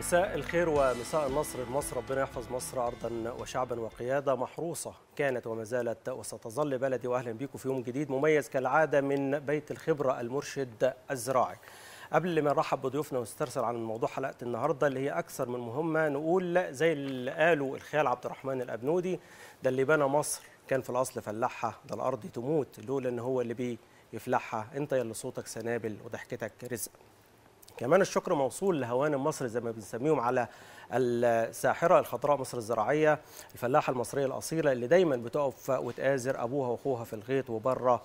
مساء الخير ومساء النصر لمصر ربنا يحفظ مصر أرضا وشعبا وقيادة محروسة كانت وما زالت وستظل بلدي وأهلا بكم في يوم جديد مميز كالعادة من بيت الخبرة المرشد الزراعي قبل ما نرحب بضيوفنا ونسترسل عن موضوع حلقة النهاردة اللي هي أكثر من مهمة نقول زي اللي قالوا الخيال عبد الرحمن الأبنودي ده اللي بنى مصر كان في الأصل فلاحها ده الأرض تموت لولا إن هو اللي بيفلحها أنت يلي صوتك سنابل وضحكتك رزق كمان الشكر موصول لهوانم مصر زي ما بنسميهم على الساحرة الخضراء مصر الزراعية الفلاحة المصرية الأصيلة اللي دايما بتقف وتآزر أبوها وأخوها في الغيط وبره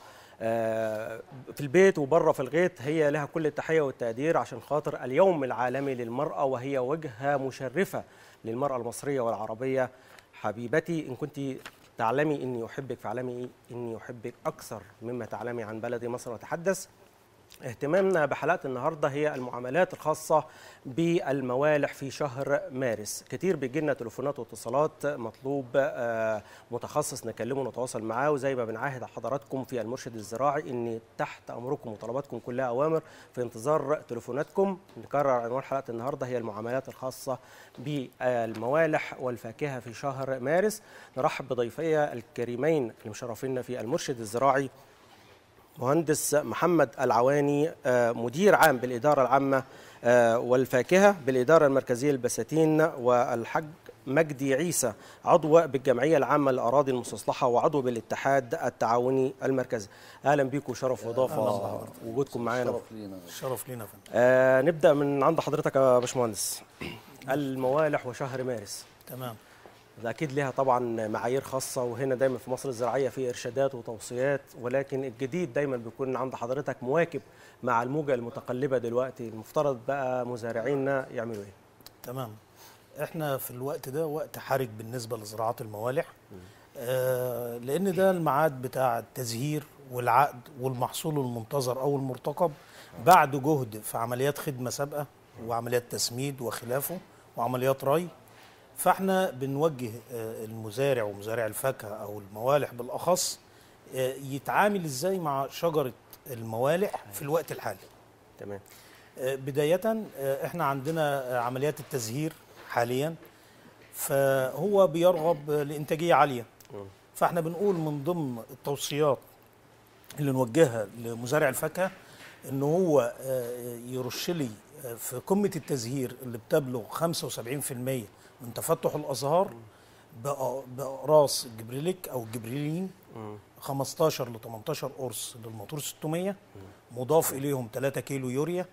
في البيت وبره في الغيط هي لها كل التحية والتقدير عشان خاطر اليوم العالمي للمرأة وهي وجهة مشرفة للمرأة المصرية والعربية حبيبتي إن كنت تعلمي إني أحبك فاعلمي إني أحبك أكثر مما تعلمي عن بلدي مصر وتحدث اهتمامنا بحلقه النهارده هي المعاملات الخاصه بالموالح في شهر مارس كتير بيجي لنا تليفونات واتصالات مطلوب متخصص نكلمه ونتواصل معاه وزي ما بنعاهد حضراتكم في المرشد الزراعي ان تحت امركم وطلباتكم كلها اوامر في انتظار تليفوناتكم نكرر عنوان حلقه النهارده هي المعاملات الخاصه بالموالح والفاكهه في شهر مارس نرحب بضيفي الكريمين اللي مشرفينا في المرشد الزراعي مهندس محمد العواني مدير عام بالإدارة العامة والفاكهة بالإدارة المركزية للبساتين والحج مجدي عيسى عضو بالجمعية العامة للأراضي المستصلحة وعضو بالاتحاد التعاوني المركزي أهلا بكم شرف وإضافة وجودكم معانا شرف لينا شرف لينا فندم آه نبدأ من عند حضرتك يا باشمهندس الموالح وشهر مارس تمام ده اكيد ليها طبعا معايير خاصه وهنا دايما في مصر الزراعيه في ارشادات وتوصيات ولكن الجديد دايما بيكون عند حضرتك مواكب مع الموجه المتقلبه دلوقتي المفترض بقى مزارعينا يعملوا ايه تمام احنا في الوقت ده وقت حرج بالنسبه لزراعه الموالح آه لان ده الميعاد بتاع التزهير والعقد والمحصول المنتظر او المرتقب بعد جهد في عمليات خدمه سابقه وعمليات تسميد وخلافه وعمليات ري فاحنا بنوجه المزارع ومزارع الفاكهه او الموالح بالاخص يتعامل ازاي مع شجره الموالح في الوقت الحالي تمام بدايه احنا عندنا عمليات التزهير حاليا فهو بيرغب لانتاجيه عاليه فاحنا بنقول من ضمن التوصيات اللي نوجهها لمزارع الفاكهه ان هو يرش لي في قمه التزهير اللي بتبلغ 75% من تفتح الازهار باقراص الجبريليك او الجبريلين 15 ل 18 قرص للموتور 600 مضاف اليهم 3 كيلو يوريا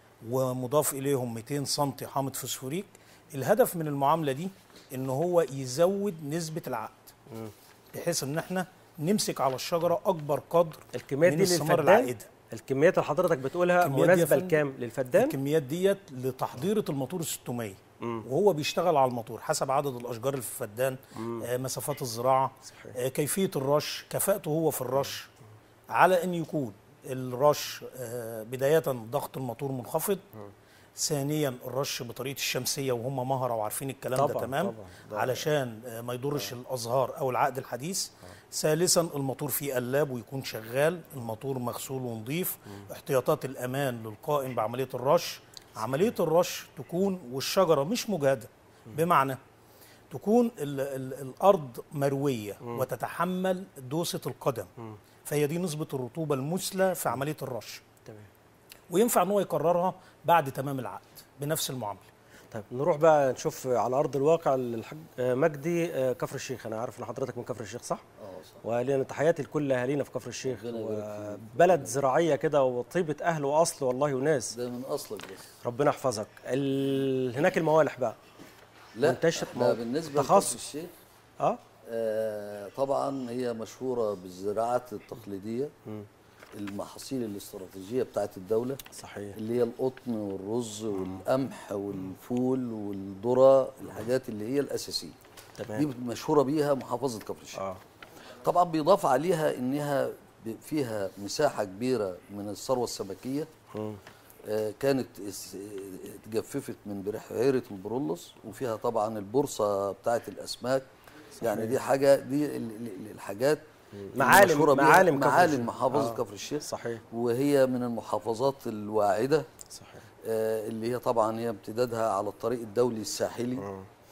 ومضاف اليهم 200 سم حامض فوسفوريك الهدف من المعامله دي ان هو يزود نسبه العقد بحيث ان احنا نمسك على الشجره اكبر قدر الكميات دي للفدان الكميات اللي حضرتك بتقولها مناسبه لكام للفدان الكميات ديت لتحضيره الموتور 600 وهو بيشتغل على الموتور حسب عدد الاشجار اللي في الفدان آه مسافات الزراعه صحيح. آه كيفيه الرش كفاءته هو في الرش على ان يكون الرش آه بدايه ضغط الموتور منخفض ثانيا الرش بطريقه الشمسيه وهم مهره وعارفين الكلام طبعًا ده تمام طبعًا علشان آه ما يضرش الازهار او العقد الحديث ثالثا الموتور فيه قلاب ويكون شغال الموتور مغسول ونظيف احتياطات الامان للقائم بعمليه الرش عمليه الرش تكون والشجره مش مجهده بمعنى تكون ال ال الارض مرويه م. وتتحمل دوسه القدم م. فهي دي نسبه الرطوبه المثلى في عمليه الرش تمام وينفع ان هو يكررها بعد تمام العقد بنفس المعامله طيب نروح بقى نشوف على ارض الواقع الحاج مجدي كفر الشيخ انا عارف ان حضرتك من كفر الشيخ صح؟ اه صح ولنا تحياتي لكل اهالينا في كفر الشيخ وبلد زراعيه كده وطيبه اهل واصل والله وناس ده من اصلك بس ربنا يحفظك ال... هناك الموالح بقى لا منتشر احنا مو- بالنسبه تخصص. لكفر الشيخ اه آه طبعا هي مشهوره بالزراعات التقليديه المحاصيل الاستراتيجيه بتاعت الدوله صحيح اللي هي القطن والرز والقمح والفول والذره الحاجات اللي هي الاساسيه دي تمام مشهوره بيها محافظه كفر الشيخ اه طبعا بيضاف عليها انها ب- فيها مساحه كبيره من الثروه السمكيه مم. آه، كانت اس- آه، اتجففت من بحيره البرولوس وفيها طبعا البورصه بتاعه الاسماك يعني دي حاجه دي ال- ال- الحاجات معالم- المشهورة بيها معالم كفر معالم الشيخ. محافظه آه. كفر الشيخ صحيح وهي من المحافظات الواعده صحيح آه، اللي هي طبعا هي امتدادها على الطريق الدولي الساحلي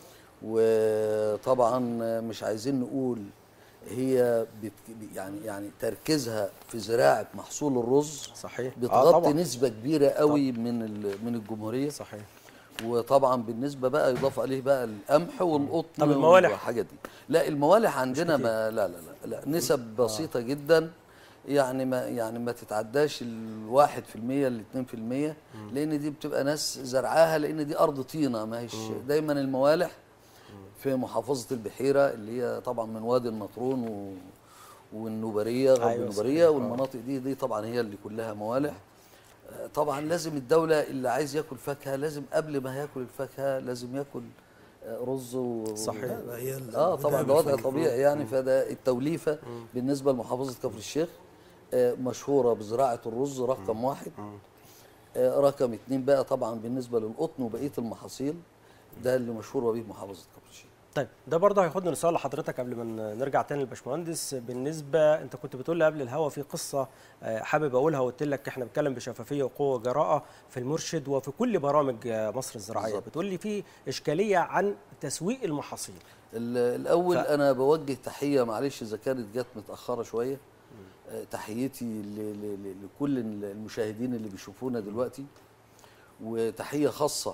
وطبعا مش عايزين نقول هي بت يعني يعني تركيزها في زراعه محصول الرز صحيح آه بتغطي طبعا. نسبه كبيره قوي من ال- من الجمهوريه صحيح وطبعا بالنسبه بقى يضاف عليه بقى القمح والقطن طب الموالح؟ والحاجات دي لا الموالح عندنا ما لا لا لا, لا نسب بسيطه جدا يعني ما يعني ما تتعداش الواحد في المية الاتنين في المية لان دي بتبقى ناس زرعاها لان دي ارض طينه ما هيش دايما الموالح في محافظه البحيره اللي هي طبعا من وادي النطرون و والنوبريه غرب أيوة النوبريه صحيح. والمناطق دي دي طبعا هي اللي كلها موالح آه، طبعا لازم الدوله اللي عايز ياكل فاكهه لازم قبل ما ياكل الفاكهه لازم ياكل آه، رز و صحيح. و- هي ال- اه طبعا البداية ده وضع بالفعل. طبيعي يعني فده التوليفه بالنسبه لمحافظه كفر الشيخ آه، مشهوره بزراعه الرز رقم واحد آه، رقم اتنين بقى طبعا بالنسبه للقطن وبقيه المحاصيل ده اللي مشهوره بيه محافظه كفر الشيخ طيب ده برضه هياخدنا لسؤال لحضرتك قبل ما ن- نرجع تاني للباشمهندس بالنسبه انت كنت بتقول لي قبل الهوا في قصه آه، حابب اقولها وقلت لك احنا بنتكلم بشفافيه وقوه وجراءه في المرشد وفي كل برامج آه، مصر الزراعيه بالظبط. بتقول لي في اشكاليه عن تسويق المحاصيل ال- الاول ف- انا بوجه تحيه معلش اذا كانت جت متاخره شويه آه، تحيتي ل- ل- ل- لكل المشاهدين اللي بيشوفونا دلوقتي وتحيه خاصه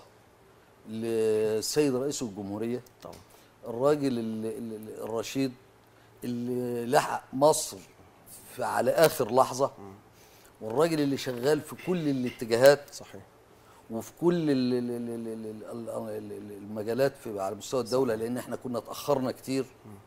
للسيد رئيس الجمهوريه طبعا الراجل ال- ال- ال- الرشيد اللي لحق مصر في على اخر لحظه والراجل اللي شغال في كل الاتجاهات صحيح وفي كل ال- ال- ال- ال- ال- ال- ال- المجالات في على مستوى الدوله لان احنا كنا اتاخرنا كتير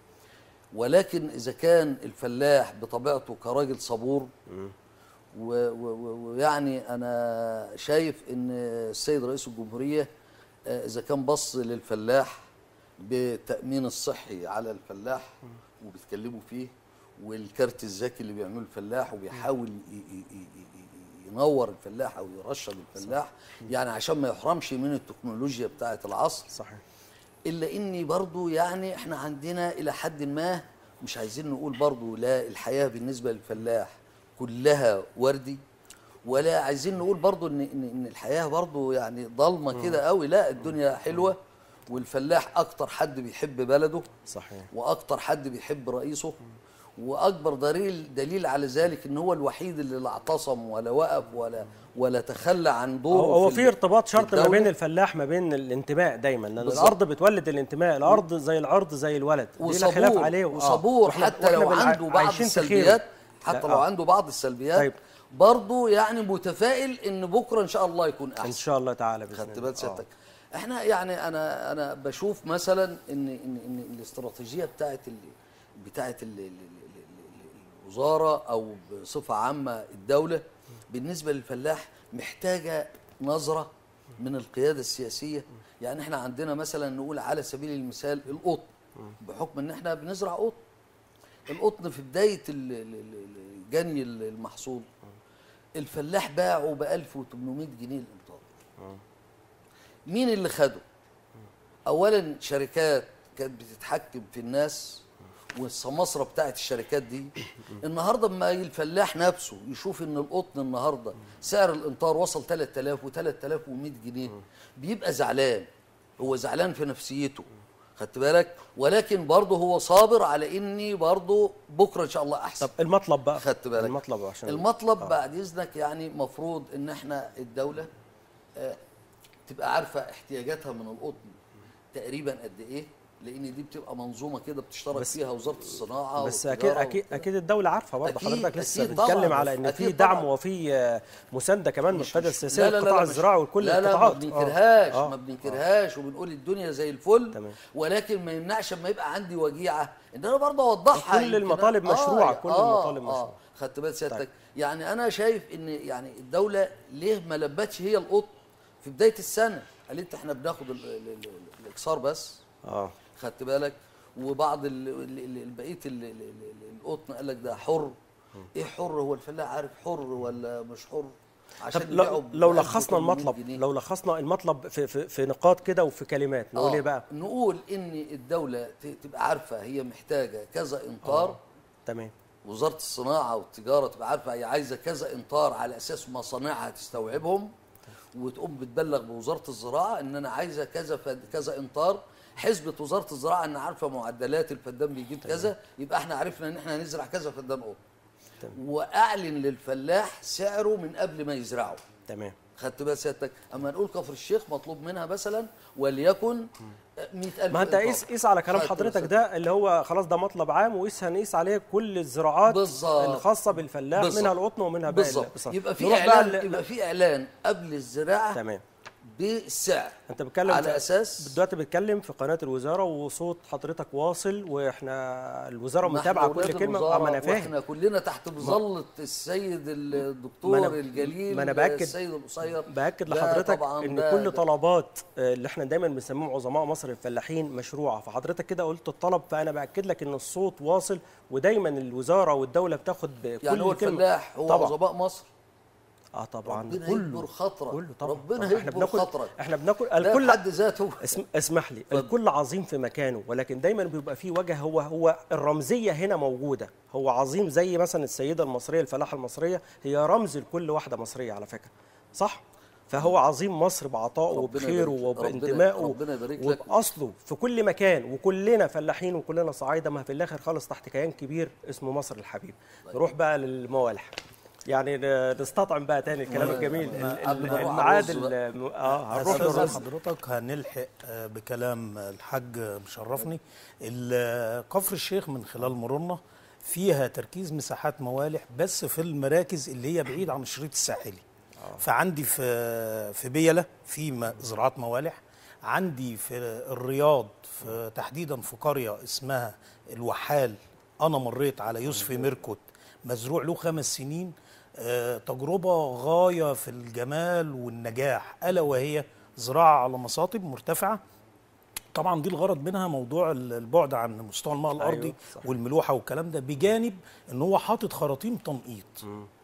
ولكن اذا كان الفلاح بطبيعته كراجل صبور و- و- و- ويعني انا شايف ان السيد رئيس الجمهوريه آه، اذا كان بص للفلاح بالتامين الصحي على الفلاح وبيتكلموا فيه والكارت الذكي اللي بيعمله الفلاح وبيحاول ي- ي- ي- ي- ينور الفلاح او يرشد الفلاح يعني عشان ما يحرمش من التكنولوجيا بتاعه العصر صحيح الا اني برضو يعني احنا عندنا الى حد ما مش عايزين نقول برضو لا الحياه بالنسبه للفلاح كلها وردي ولا عايزين نقول برضو ان ان, إن الحياه برضو يعني ضلمه كده قوي لا الدنيا حلوه والفلاح اكتر حد بيحب بلده صحيح واكتر حد بيحب رئيسه واكبر دليل دليل على ذلك ان هو الوحيد اللي لا اعتصم ولا وقف ولا ولا تخلى عن دوره هو هو ال- في ارتباط شرط ما الدولة. بين الفلاح ما بين الانتماء دايما لان بالظبط. الارض بتولد الانتماء الارض زي الارض زي الولد دي لا خلاف وصبور عليه آه. وصبور وإحنا- حتى وإحنا لو بالع- عنده بعض عايشين في خير. السلبيات حتى لا، لو آه. عنده بعض السلبيات طيب. برضه يعني متفائل ان بكره ان شاء الله يكون ان احسن شاء الله تعالى باذن خدت الله. بال آه. سيادتك احنا يعني انا انا بشوف مثلا ان ان ان الاستراتيجيه بتاعت ال بتاعت ال ال- ال- ال- الوزاره او بصفه عامه الدوله بالنسبه للفلاح محتاجه نظره من القياده السياسيه يعني احنا عندنا مثلا نقول على سبيل المثال القطن بحكم ان احنا بنزرع قطن القطن في بدايه ال- ال- ال- ال- جني المحصول الفلاح باعه ب 1800 جنيه الامتار مين اللي خده اولا شركات كانت بتتحكم في الناس والسماسره بتاعت الشركات دي النهارده اما الفلاح نفسه يشوف ان القطن النهارده سعر الامطار وصل 3000 و3100 جنيه بيبقى زعلان هو زعلان في نفسيته خدت بالك ولكن برضه هو صابر على اني برضه بكره ان شاء الله احسن طب المطلب بقى خدت بالك المطلب عشان المطلب بعد اذنك يعني مفروض ان احنا الدوله آه، تبقى عارفه احتياجاتها من القطن تقريبا قد ايه لان دي بتبقى منظومه كده بتشترك بس- فيها وزاره الصناعه بس اكيد والتجارة اكيد وكده. اكيد الدوله عارفه برضه أكيد، حضرتك لسه أكيد بتتكلم طبعاً، على ان في أكيد دعم طبعاً. وفي آه، مسانده كمان من مش- القياده مش- السياسيه لا لا لا للقطاع مش- الزراعي وكل لا لا ما القطاعات بننكرهاش آه. ما بننكرهاش وبنقول الدنيا زي الفل تمام. ولكن ما يمنعش اما يبقى عندي وجيعه ان انا برضه اوضحها كل يمكن المطالب أنا- مشروعة، كل المطالب مشروعة. آه خدت بال سيادتك طيب. يعني انا شايف ان يعني الدوله ليه ما لبتش هي القط في بدايه السنه قالت احنا بناخد ال- ال- ال- الاكسار بس اه خدت بالك وبعض ال- ال- ال- بقيه ال- ال- ال- القطن قال لك ده حر ايه حر هو الفلاح عارف حر ولا مش حر طب يبيعوا لو, ب لو 1800 لخصنا المطلب جنيه. لو لخصنا المطلب في في, في نقاط كده وفي كلمات نقول ايه بقى نقول ان الدوله ت- تبقى عارفه هي محتاجه كذا امطار تمام وزاره الصناعه والتجاره تبقى عارفه هي عايزه كذا امطار على اساس مصانعها تستوعبهم وتقوم بتبلغ بوزاره الزراعه ان انا عايزه كذا فد كذا امطار حسبة وزاره الزراعه ان عارفه معدلات الفدان بيجيب كذا يبقى احنا عرفنا ان احنا هنزرع كذا فدان قطن واعلن للفلاح سعره من قبل ما يزرعه تمام خدت بقى سيادتك اما نقول كفر الشيخ مطلوب منها مثلا وليكن 100000 ما انت إمطار. قيس قيس على كلام خدت حضرتك بس- ده اللي هو خلاص ده مطلب عام وقيس هنقيس عليه كل الزراعات بالظبط. الخاصه بالفلاح بالظبط. منها القطن ومنها باقي بالظبط البصل. يبقى في نروح بقى اعلان ل- يبقى في اعلان قبل الزراعه تمام بالسعر انت بتتكلم على في- اساس دلوقتي بتتكلم في قناه الوزاره وصوت حضرتك واصل واحنا الوزاره ما إحنا متابعه ولاد كل كلمه الوزارة اه ما انا فاهم واحنا كلنا تحت مظله السيد الدكتور ما أنا- الجليل ما أنا بأكد- السيد القصير باكد ده لحضرتك طبعاً ان ده- كل ده- طلبات آه، اللي احنا دايما بنسميهم عظماء مصر الفلاحين مشروعه فحضرتك كده قلت الطلب فانا باكد لك ان الصوت واصل ودايما الوزاره والدوله بتاخد بكل يعني هو كلمه الفلاح هو طبعا عظماء مصر اه طبعا ربنا كله يكبر خاطرك كله طبعا ربنا طبعاً. احنا يكبر بناكل خاطرك احنا بناكل ده الكل في حد ذاته اسم اسمح لي الكل عظيم في مكانه ولكن دايما بيبقى فيه وجه هو هو الرمزيه هنا موجوده هو عظيم زي مثلا السيده المصريه الفلاحه المصريه هي رمز لكل واحده مصريه على فكره صح فهو عظيم مصر بعطائه ربنا وبخيره يبارك- وبانتمائه ربنا يبارك لك. وباصله في كل مكان وكلنا فلاحين وكلنا صعايده ما في الاخر خالص تحت كيان كبير اسمه مصر الحبيب نروح بقى للموالح يعني ن- نستطعم بقى تاني الكلام الجميل ال- ال- قبل ما نروح على الميعاد الرز بقى. ال- اه هنروح هستاذن للرز حضرتك هنلحق آه، بكلام الحاج مشرفني ال- كفر الشيخ من خلال مرورنا فيها تركيز مساحات موالح بس في المراكز اللي هي بعيد عن الشريط الساحلي فعندي في في بيلة في م- زراعات موالح عندي في الرياض في تحديدا في قرية اسمها الوحال أنا مريت على يوسف ميركوت مزروع له خمس سنين آه، تجربة غاية في الجمال والنجاح ألا وهي زراعة على مصاطب مرتفعة طبعا دي الغرض منها موضوع ال- البعد عن مستوى الماء الارضي أيوة، صح. والملوحه والكلام ده بجانب ان هو حاطط خراطيم تنقيط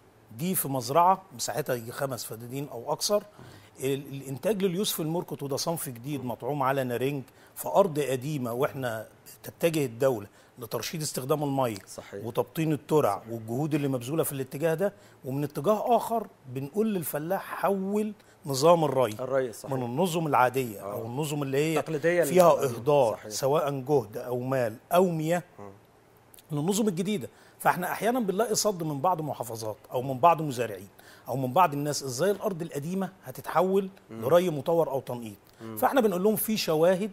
دي في مزرعه مساحتها يجي خمس فدادين او اكثر ال- الانتاج لليوسف المركت وده صنف جديد مطعوم على نارنج في ارض قديمه واحنا تتجه الدوله لترشيد استخدام الميه صحيح. وتبطين الترع والجهود اللي مبذوله في الاتجاه ده ومن اتجاه اخر بنقول للفلاح حول نظام الري الري صحيح من النظم العاديه او النظم اللي هي التقليدية فيها اللي- اهدار صحيح. سواء جهد او مال او مياه للنظم الجديده فاحنا احيانا بنلاقي صد من بعض محافظات او من بعض مزارعين او من بعض الناس ازاي الارض القديمه هتتحول لري مطور او تنقيط فاحنا بنقول لهم في شواهد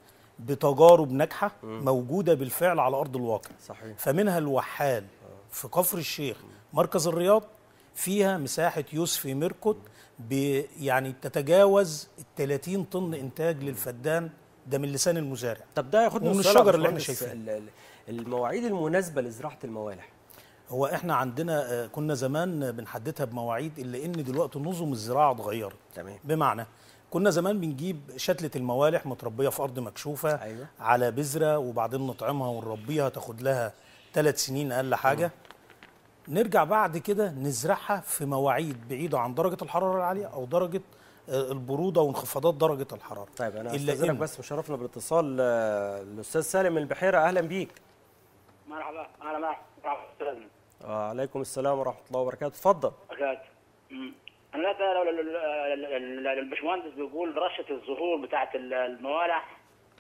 بتجارب ناجحه موجوده بالفعل على ارض الواقع صحيح فمنها الوحال في كفر الشيخ مركز الرياض فيها مساحة يوسف ميركوت ب- يعني تتجاوز ال 30 طن إنتاج للفدان ده من لسان المزارع طب ده ياخدنا ومن السؤال يا الشجر اللي احنا باشمهندس، شايفينه. ال- ال- المواعيد المناسبه لزراعه الموالح هو احنا عندنا آه، كنا زمان بنحددها بمواعيد إلا إن دلوقتي نظم الزراعة اتغيرت تمام بمعنى كنا زمان بنجيب شتلة الموالح متربية في أرض مكشوفة أيوة. على بذرة وبعدين نطعمها ونربيها تاخد لها ثلاث سنين أقل حاجة نرجع بعد كده نزرعها في مواعيد بعيدة عن درجة الحرارة العالية أو درجة آه، البرودة وانخفاضات درجة الحرارة طيب انا إلا استاذنك إن- بس مشرفنا بالاتصال آه، الاستاذ سالم من البحيره اهلا بيك مرحبا انا معك مرحبا استاذ آه عليكم السلام ورحمه الله وبركاته اتفضل أكاد. أمم. انا لا لو- لو- لو- لو- لو- البشمهندس بيقول رشه الزهور بتاعت ال- الموالح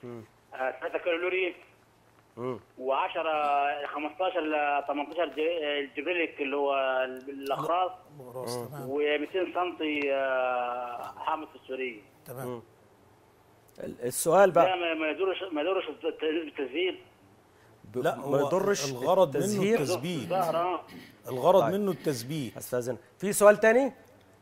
3 كيلو لوري مم. و10 15 ل 18 ج- الجبريليك اللي هو الاخراس خلاص تمام و200 سم حامض فوسفوري تمام ال- السؤال ده بقى ما ما يدورش ما يدورش التزيين ب- لا ما هو يضرش الغرض منه التزهير التثبيت ظهر اه الغرض طيب. منه التثبيت استاذن في سؤال تاني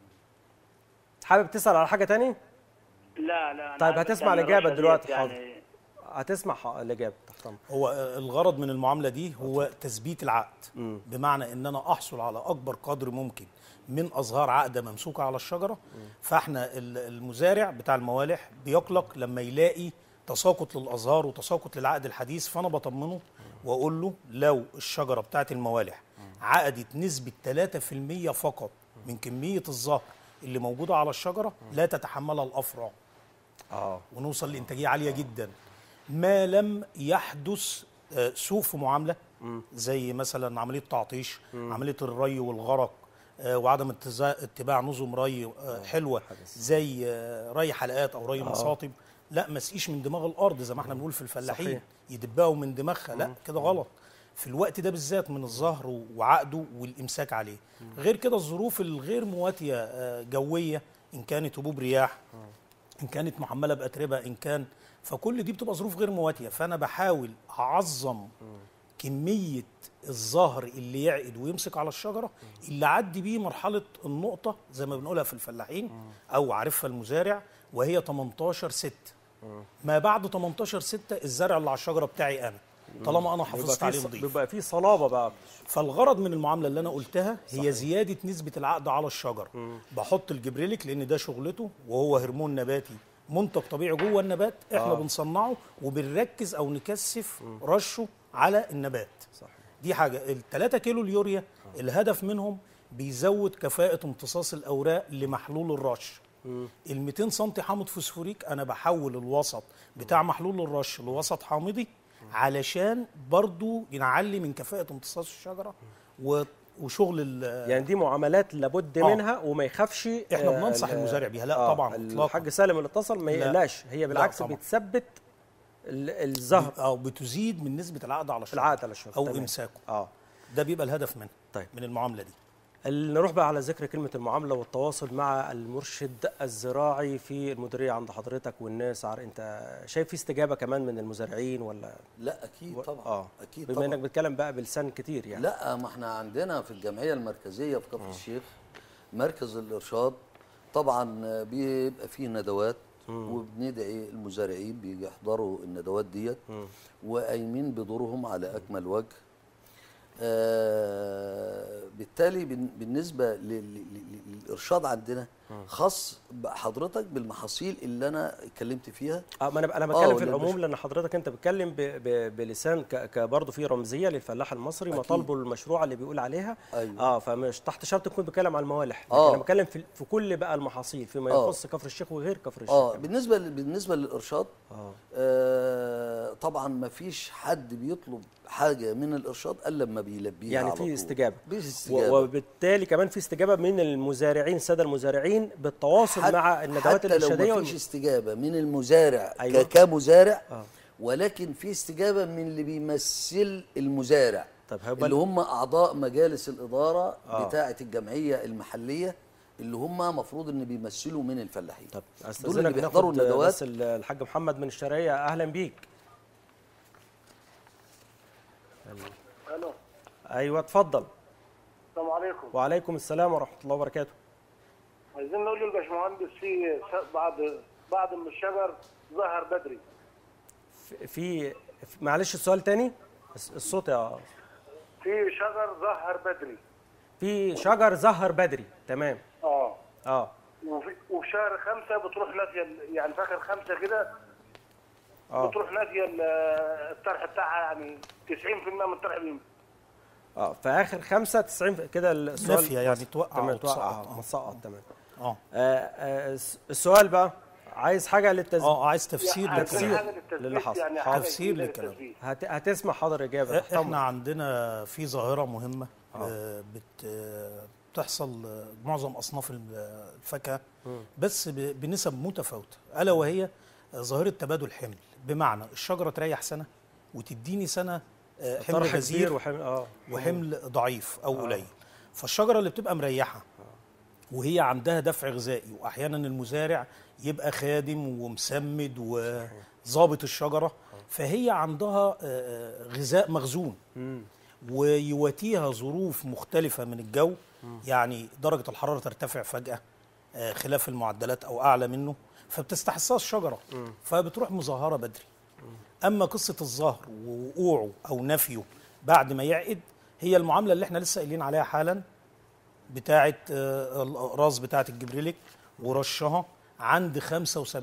حابب تسال على حاجه تاني لا لا أنا طيب عارف هتسمع إن الإجابة الرشة دلوقتي، ديت حاضر. يعني هتسمع ح- الاجابه تحت أمرك. هو الغرض من المعامله دي هو تثبيت العقد بمعنى ان انا احصل على اكبر قدر ممكن من ازهار عقده ممسوكه على الشجره فاحنا ال- المزارع بتاع الموالح بيقلق لما يلاقي تساقط للازهار وتساقط للعقد الحديث فانا بطمنه واقول له لو الشجره بتاعت الموالح عقدت نسبه 3% فقط من كميه الزهر اللي موجوده على الشجره لا تتحملها الافرع اه ونوصل لانتاجيه عاليه جدا ما لم يحدث آه، سوء في معامله زي مثلا عمليه تعطيش عمليه الري والغرق آه، وعدم اتزا- اتباع نظم ري آه، حلوه زي آه، ري حلقات او ري مصاطب لا ما اسقيش من دماغ الارض زي ما احنا بنقول في الفلاحين صحيح. يدبقوا من دماغها لا كده غلط في الوقت ده بالذات من الظهر وعقده والامساك عليه غير كده الظروف الغير مواتيه آه، جويه ان كانت هبوب رياح ان كانت محمله باتربه ان كان فكل دي بتبقى ظروف غير مواتيه فانا بحاول اعظم كميه الزهر اللي يعقد ويمسك على الشجره اللي عدي بيه مرحله النقطه زي ما بنقولها في الفلاحين او عارفها المزارع وهي 18 6 ما بعد 18 6 الزرع اللي على الشجره بتاعي انا طالما انا بيبقى حافظت في عليه ص- نظيف بيبقى في صلابه بقى فالغرض من المعامله اللي انا قلتها هي زياده نسبه العقد على الشجر بحط الجبريليك لان ده شغلته وهو هرمون نباتي منتج طبيعي جوه النبات احنا آه. بنصنعه وبنركز او نكثف رشه على النبات صحيح دي حاجه ال 3 كيلو اليوريا الهدف منهم بيزود كفاءه امتصاص الاوراق لمحلول الرش ال 200 سم حامض فوسفوريك انا بحول الوسط بتاع محلول الرش لوسط حامضي علشان برضو نعلي من كفاءه امتصاص الشجره و- وشغل ال- يعني دي معاملات لابد آه. منها وما يخافش احنا آه، بننصح ال- المزارع بيها لا آه، طبعا إطلاقاً. الحاج سالم اللي اتصل ما لا. يقلقش هي بالعكس طبعاً. بتثبت ال- الزهر او بتزيد من نسبه العقد على الشجره العقد على الشجرة او تمام. امساكه اه ده بيبقى الهدف منه طيب. من المعامله دي ال- نروح بقى على ذكر كلمة المعاملة والتواصل مع المرشد الزراعي في المديرية عند حضرتك والناس عار انت شايف في استجابة كمان من المزارعين ولا لا اكيد طبعا اه اكيد بما طبعا انك بتتكلم بقى بلسان كتير يعني لا ما احنا عندنا في الجمعيه المركزيه في كفر الشيخ مركز الارشاد طبعا بيبقى فيه ندوات وبندعي المزارعين بيجي يحضروا الندوات ديت وقايمين بدورهم على اكمل وجه آه بالتالي بن- بالنسبه لل- لل- لل- للارشاد عندنا خاص حضرتك بالمحاصيل اللي انا اتكلمت فيها اه ما انا انا آه، بتكلم في ولا العموم مش- لان حضرتك انت بتتكلم ب- ب- بلسان ك- كبرضه في رمزيه للفلاح المصري أكيد. مطالبه المشروع اللي بيقول عليها أيوة. اه فمش تحت شرط تكون بتتكلم على الموالح لكن آه. انا بتكلم في, في كل بقى المحاصيل فيما آه. يخص كفر الشيخ وغير كفر الشيخ اه كمان. بالنسبه ل- بالنسبه للارشاد اه آه طبعا ما فيش حد بيطلب حاجه من الارشاد الا لما بيلبيها يعني على في طول. استجابه في و- استجابه وبالتالي كمان في استجابه من المزارعين الساده المزارعين بالتواصل حت- مع الندوات حتى لو الارشاديه ما فيش استجابه من المزارع أيوة. أيوة. كمزارع آه. ولكن في استجابه من اللي بيمثل المزارع طب هيبقى اللي هم اعضاء مجالس الاداره آه. آه. بتاعه الجمعيه المحليه اللي هم مفروض ان بيمثلوا من الفلاحين طب دول اللي استاذنك بيحضروا ناخد الندوات بس ال- الحاج محمد من الشرقيه اهلا بيك الو ايوه اتفضل السلام عليكم وعليكم السلام ورحمه الله وبركاته عايزين نقول للباشمهندس في س- بعد بعد من الشجر ظهر بدري في- في في- معلش السؤال تاني الس- الصوت يا في شجر ظهر بدري في شجر زهر بدري تمام اه اه وفي وفي شهر خمسة بتروح نافية ال- يعني في آخر خمسة كده اه بتروح نافية ال- الطرح بتاعها يعني 90% من الطرح بيمشي اه في اخر خمسة 90 في- كده السؤال نافية يعني توقع تمام أو توقع تسقط. آه، مسقط تمام اه آه، آه، الس- السؤال بقى عايز حاجه للتسجيل اه عايز تفسير يعني للكلام تفسير. حاجة للتثبيت للي حصل. يعني حاضر. حاجة تفسير جديدة للكلام. للتثبيت. هت... هتسمع حاضر اجابه تحت احنا أمرك. عندنا في ظاهره مهمه آه. بت آه، بتحصل آه، معظم اصناف ال- الفاكهه بس ب- بنسب متفاوته الا وهي آه، ظاهره تبادل الحمل بمعنى الشجره تريح سنه وتديني سنه آه، حمل طرح كبير غزير وحمل اه وحمل ضعيف او قليل فالشجره اللي بتبقى مريحه وهي عندها دفع غذائي واحيانا المزارع يبقى خادم ومسمد وظابط الشجره فهي عندها آه، غذاء مخزون ويواتيها ظروف مختلفه من الجو يعني درجه الحراره ترتفع فجاه آه، خلاف المعدلات او اعلى منه فبتستحثها الشجره فبتروح مظاهره بدري اما قصه الظهر ووقوعه او نفيه بعد ما يعقد هي المعامله اللي احنا لسه قايلين عليها حالا بتاعه آه، الاقراص بتاعه الجبريليك ورشها عند 75%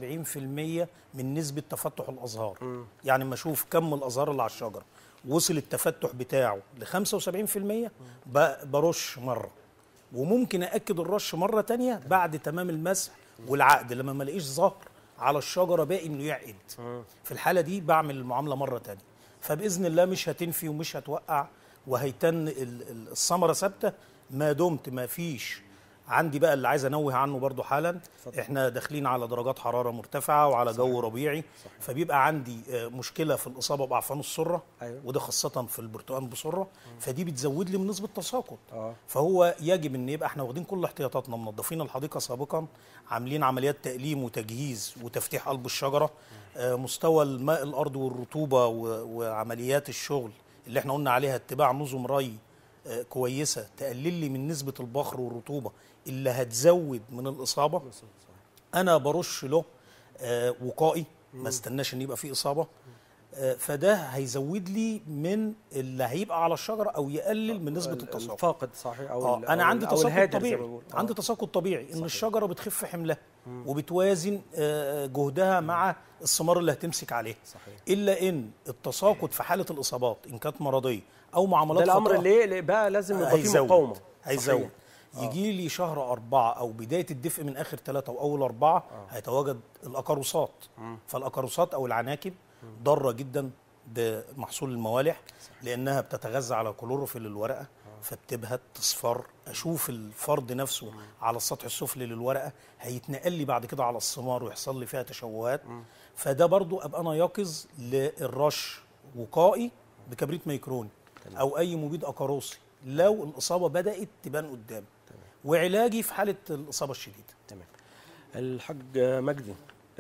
من نسبه تفتح الازهار يعني لما اشوف كم الازهار اللي على الشجره وصل التفتح بتاعه ل 75% ب- برش مره وممكن ااكد الرش مره تانية بعد تمام المسح والعقد لما ما الاقيش ظهر على الشجره باقي انه يعقد في الحاله دي بعمل المعامله مره تانية فباذن الله مش هتنفي ومش هتوقع وهيتن ال- ال- الثمره ثابته ما دمت ما فيش عندي بقى اللي عايز انوه عنه برضو حالا احنا داخلين على درجات حراره مرتفعه وعلى جو ربيعي فبيبقى عندي آه، مشكله في الاصابه باعفان السره أيوة. وده خاصه في البرتقال بسره فدي بتزود لي من نسبه تساقط اه فهو يجب ان يبقى احنا واخدين كل احتياطاتنا منظفين الحديقه سابقا عاملين عمليات تأليم وتجهيز وتفتيح قلب الشجره آه، مستوى الماء الارض والرطوبه و- وعمليات الشغل اللي احنا قلنا عليها اتباع نظم ري آه، كويسه تقلل لي من نسبه البخر والرطوبه اللي هتزود من الاصابه انا برش له آه، وقائي ما استناش ان يبقى فيه اصابه آه، فده هيزود لي من اللي هيبقى على الشجره او يقلل من نسبه التساقط الفاقد صحيح او اه ال- انا أو عندي ال- أو تساقط الهادر زي طبيعي ما بيقولوا. آه. عندي تساقط طبيعي ان الشجره بتخف حملها وبتوازن آه، جهدها مع الثمار اللي هتمسك عليها صحيح. الا ان التساقط في حاله الاصابات ان كانت مرضيه او معاملات ده الامر خطأ اللي اللي بقى لازم يبقى فيه هيزود مقاومه هيزود صحيح. يجي لي شهر أربعة أو بداية الدفء من آخر ثلاثة أو أول أربعة هيتواجد الأكاروسات فالأكاروسات أو العناكب ضارة جدا بمحصول الموالح لأنها بتتغذى على كلوروفيل الورقة فبتبهت تصفر أشوف الفرد نفسه على السطح السفلي للورقة هيتنقل لي بعد كده على الثمار ويحصل لي فيها تشوهات فده برضو أبقى أنا يقظ للرش وقائي بكبريت ميكروني أو أي مبيد أكاروسي لو الإصابة بدأت تبان قدام وعلاجي في حالة الإصابة الشديدة تمام الحاج مجدي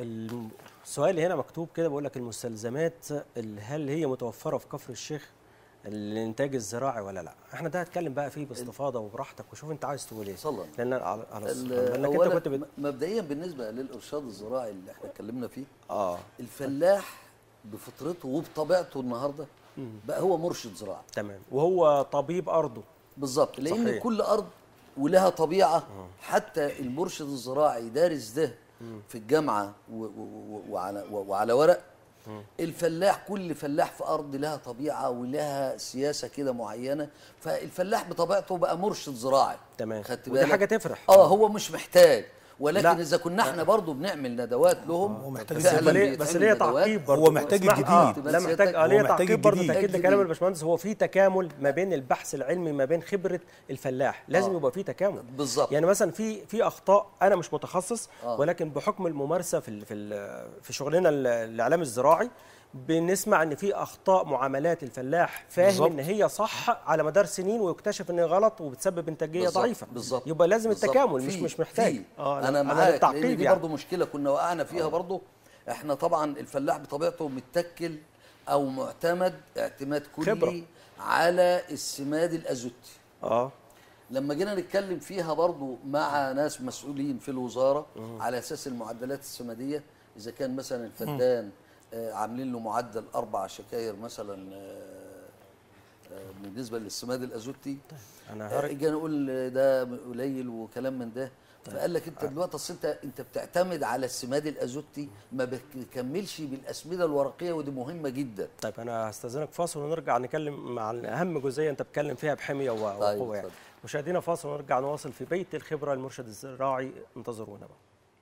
السؤال هنا مكتوب كده بيقول لك المستلزمات ال- هل هي متوفره في كفر الشيخ الانتاج الزراعي ولا لا احنا ده هتكلم بقى فيه باستفاضه وبراحتك وشوف انت عايز تقول ايه صلى. لان على على ال- لانك انت أولاً كنت بت... م- مبدئيا بالنسبه للارشاد الزراعي اللي احنا اتكلمنا فيه اه الفلاح بفطرته وبطبيعته النهارده بقى هو مرشد زراعي تمام وهو طبيب ارضه بالظبط لان صحيح. كل ارض ولها طبيعه حتى المرشد الزراعي دارس ده في الجامعه و و و وعلى, و وعلى ورق الفلاح كل فلاح في ارض لها طبيعه ولها سياسه كده معينه فالفلاح بطبيعته بقى مرشد زراعي تمام. خدت ودي بالك حاجة تفرح. اه هو مش محتاج ولكن لا. اذا كنا احنا برضو بنعمل ندوات لهم هو محتاج بس فعلاً ليه بيتعمل بس ليه ندوات. تعقيب برضه هو محتاج اسمح- الجديد. آه بس لا محتاج اه هو ليه محتاج تعقيب برضه الجديد. تاكيد محتاج لكلام الجديد. الباشمهندس هو في تكامل ما بين البحث العلمي ما بين خبره الفلاح لازم آه. يبقى في تكامل بالظبط. يعني مثلا في في اخطاء انا مش متخصص آه. ولكن بحكم الممارسه في ال في ال في شغلنا ال- الاعلام الزراعي بنسمع ان في اخطاء معاملات الفلاح فاهم بالظبط. ان هي صح على مدار سنين ويكتشف ان هي غلط وبتسبب انتاجيه بالظبط، ضعيفه بالظبط يبقى لازم بالظبط. التكامل مش في- مش محتاج في. اه انا معاك للتعقيب لان دي يعني. برضو مشكله كنا وقعنا فيها برضو احنا طبعا الفلاح بطبيعته متكل او معتمد اعتماد كلي خبرة. على السماد الازوتي اه لما جينا نتكلم فيها برضو مع ناس مسؤولين في الوزاره على اساس المعدلات السماديه اذا كان مثلا الفدان آه، عاملين له معدل اربع شكاير مثلا آه، آه، بالنسبه للسماد الازوتي انا آه، هرجع اجي نقول ده قليل وكلام من ده فقال لك انت دلوقتي اصل انت انت بتعتمد على السماد الازوتي ما بتكملش بالاسمده الورقيه ودي مهمه جدا طيب انا هستاذنك فاصل ونرجع نتكلم مع اهم جزئيه انت بتتكلم فيها بحميه و- طيب، وقوه يعني اتفضل. مشاهدينا فاصل ونرجع نواصل في بيت الخبره المرشد الزراعي انتظرونا بقى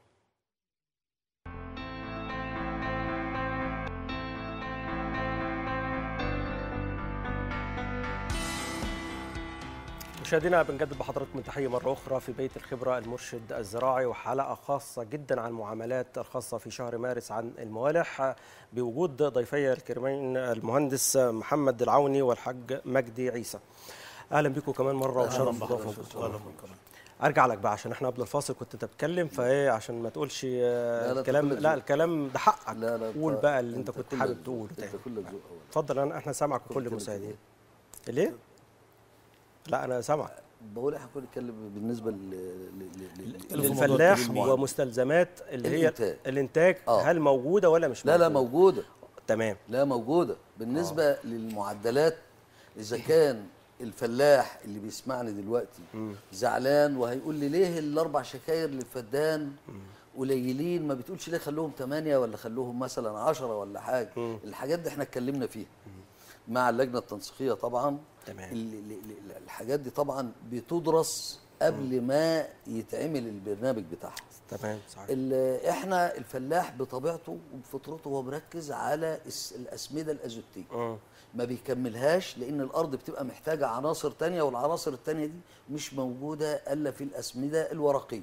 مشاهدينا بنجدد بحضراتكم التحيه مره اخرى في بيت الخبره المرشد الزراعي وحلقه خاصه جدا عن المعاملات الخاصه في شهر مارس عن الموالح بوجود ضيفي الكريمين المهندس محمد العوني والحاج مجدي عيسى اهلا بكم كمان مره وشرف بضيافه أهلا بكم. ارجع لك بقى عشان احنا قبل الفاصل كنت انت بتتكلم فايه عشان ما تقولش آه، لا، لا، الكلام أنت كل لا ذوق. الكلام ده حقك لا لا قول بقى اللي انت, كنت كل حابب ذوق. تقوله انت تاني كل ذوق أولا. اتفضل انا احنا سامعك وكل كل المشاهدين ليه؟ لا انا سامعك بقول احنا كنا نتكلم بالنسبه ل- ل- ل- ل- للفلاح للمعاملة. ومستلزمات اللي هي الإنتاج. الانتاج آه. هل موجوده ولا مش لا لا موجوده؟ موجوده تمام لا موجوده بالنسبه للمعدلات اذا كان الفلاح اللي بيسمعني دلوقتي زعلان وهيقول لي ليه الاربع شكاير للفدان قليلين ما بتقولش ليه خلوهم ثمانية ولا خلوهم مثلا عشرة ولا حاجة الحاجات دي احنا اتكلمنا فيها مع اللجنة التنسيقية طبعا تمام. ال- ال- ال- الحاجات دي طبعا بتدرس قبل ما يتعمل البرنامج بتاعها تمام صحيح ال- احنا الفلاح بطبيعته وبفطرته هو مركز على الس- الاسمده الازوتيه مم. ما بيكملهاش لان الارض بتبقى محتاجه عناصر تانية والعناصر التانية دي مش موجوده الا في الاسمده الورقيه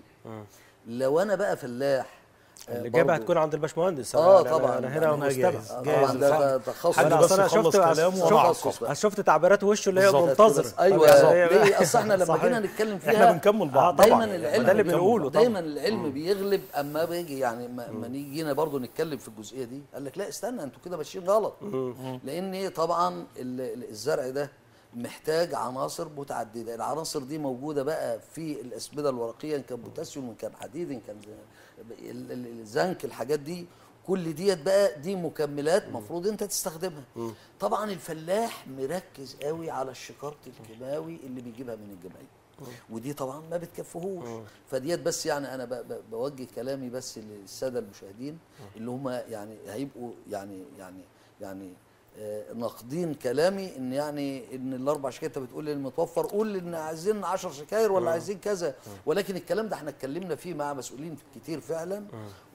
لو انا بقى فلاح آه، اللي جايبها برضو- هتكون عند الباشمهندس آه، أنا- طبعا. انا هنا أنا مستمع جاهز. آه، جاهز طبعا ده الفحم. تخصص حد انا بس أصل انا يخلص شفت كلامه شفت- وأنا أعقب. أنا شفت تعبيرات وشه اللي هي بالظبط. منتظره ايوه يعني هي- ليه اصل احنا لما صحيح. جينا نتكلم فيها احنا بنكمل بعض طبعاً. دايما يعني العلم ده اللي بنقوله طبعاً. دايما العلم بيغلب اما بيجي يعني ما, ما نيجي جينا برضو نتكلم في الجزئيه دي قال لك لا استنى انتوا كده ماشيين غلط لان طبعا ال- ال- الزرع ده محتاج عناصر متعدده العناصر دي موجوده بقى في الاسمده الورقيه ان كان بوتاسيوم ان كان حديد ان كان ال- ال- الزنك الحاجات دي كل ديت بقى دي مكملات مفروض انت تستخدمها طبعا الفلاح مركز قوي على الشكارة الكيماوي اللي بيجيبها من الجمعيه ودي طبعا ما بتكفيهوش فديت بس يعني انا ب- ب- بوجه كلامي بس للساده المشاهدين اللي هم يعني هيبقوا يعني يعني يعني آه، ناقدين كلامي ان يعني ان الاربع شكاير انت بتقول المتوفر قول ان عايزين 10 شكاير ولا عايزين كذا ولكن الكلام ده احنا اتكلمنا فيه مع مسؤولين كتير فعلا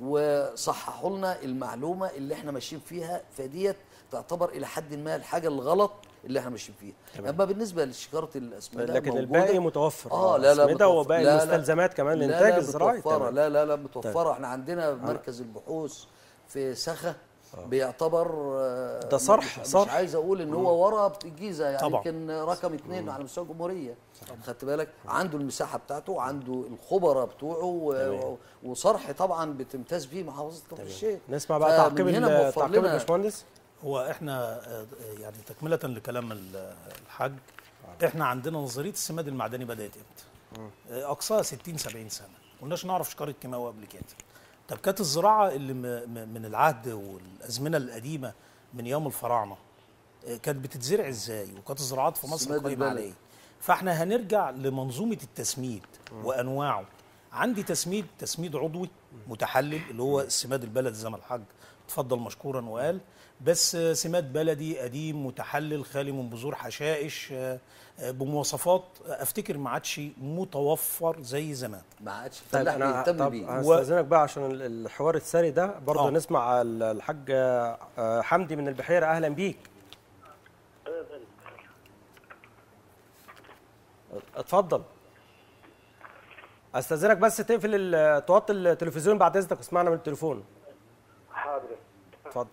وصححوا لنا المعلومه اللي احنا ماشيين فيها فديت تعتبر الى حد ما الحاجه الغلط اللي احنا ماشيين فيها اما بالنسبه لشكاره الاسمده لكن موجودة. الباقي متوفر اه لا لا أسمدة متوفر. وباقي لا لا. المستلزمات كمان لا الانتاج لا الزراعي متوفرة. تمام. لا لا لا متوفره احنا عندنا مركز البحوث في سخا بيعتبر آه، ده صرح- مش, صرح. مش عايز اقول ان هو ورا الجيزه يعني طبعا. يمكن رقم اثنين على مستوى الجمهوريه خدت بالك عنده المساحه بتاعته عنده الخبراء بتوعه و- وصرح طبعا بتمتاز بيه محافظه كفر الشيخ نسمع بقى فمن تعقيب هنا ال- موفر تعقيب لنا- الباشمهندس هو احنا آه، يعني تكمله لكلام ال- الحاج احنا عندنا نظريه السماد المعدني بدات امتى؟ آه، اقصاها 60 70 سنه ما كناش نعرف شكاره كيماوي قبل كده طب كانت الزراعه اللي م- م- من العهد والازمنه القديمه من ايام الفراعنه آه، كانت بتتزرع ازاي وكانت الزراعات في مصر السماد قايمه البلدي. على ايه فاحنا هنرجع لمنظومه التسميد وانواعه عندي تسميد تسميد عضوي متحلل اللي هو السماد البلدي زي ما الحاج اتفضل مشكورا وقال بس آه، سماد بلدي قديم متحلل خالي من بذور حشائش آه، آه، بمواصفات آه، افتكر ما عادش متوفر زي زمان ما عادش طيب الفلاح انا بيهتم طب بيه هستاذنك بقى عشان ال- الحوار الثري ده برضه آه. نسمع ال- الحاج آه، حمدي من البحيره اهلا بيك اتفضل استاذنك بس تقفل ال- توطي التلفزيون بعد اذنك واسمعنا من التليفون حاضر اتفضل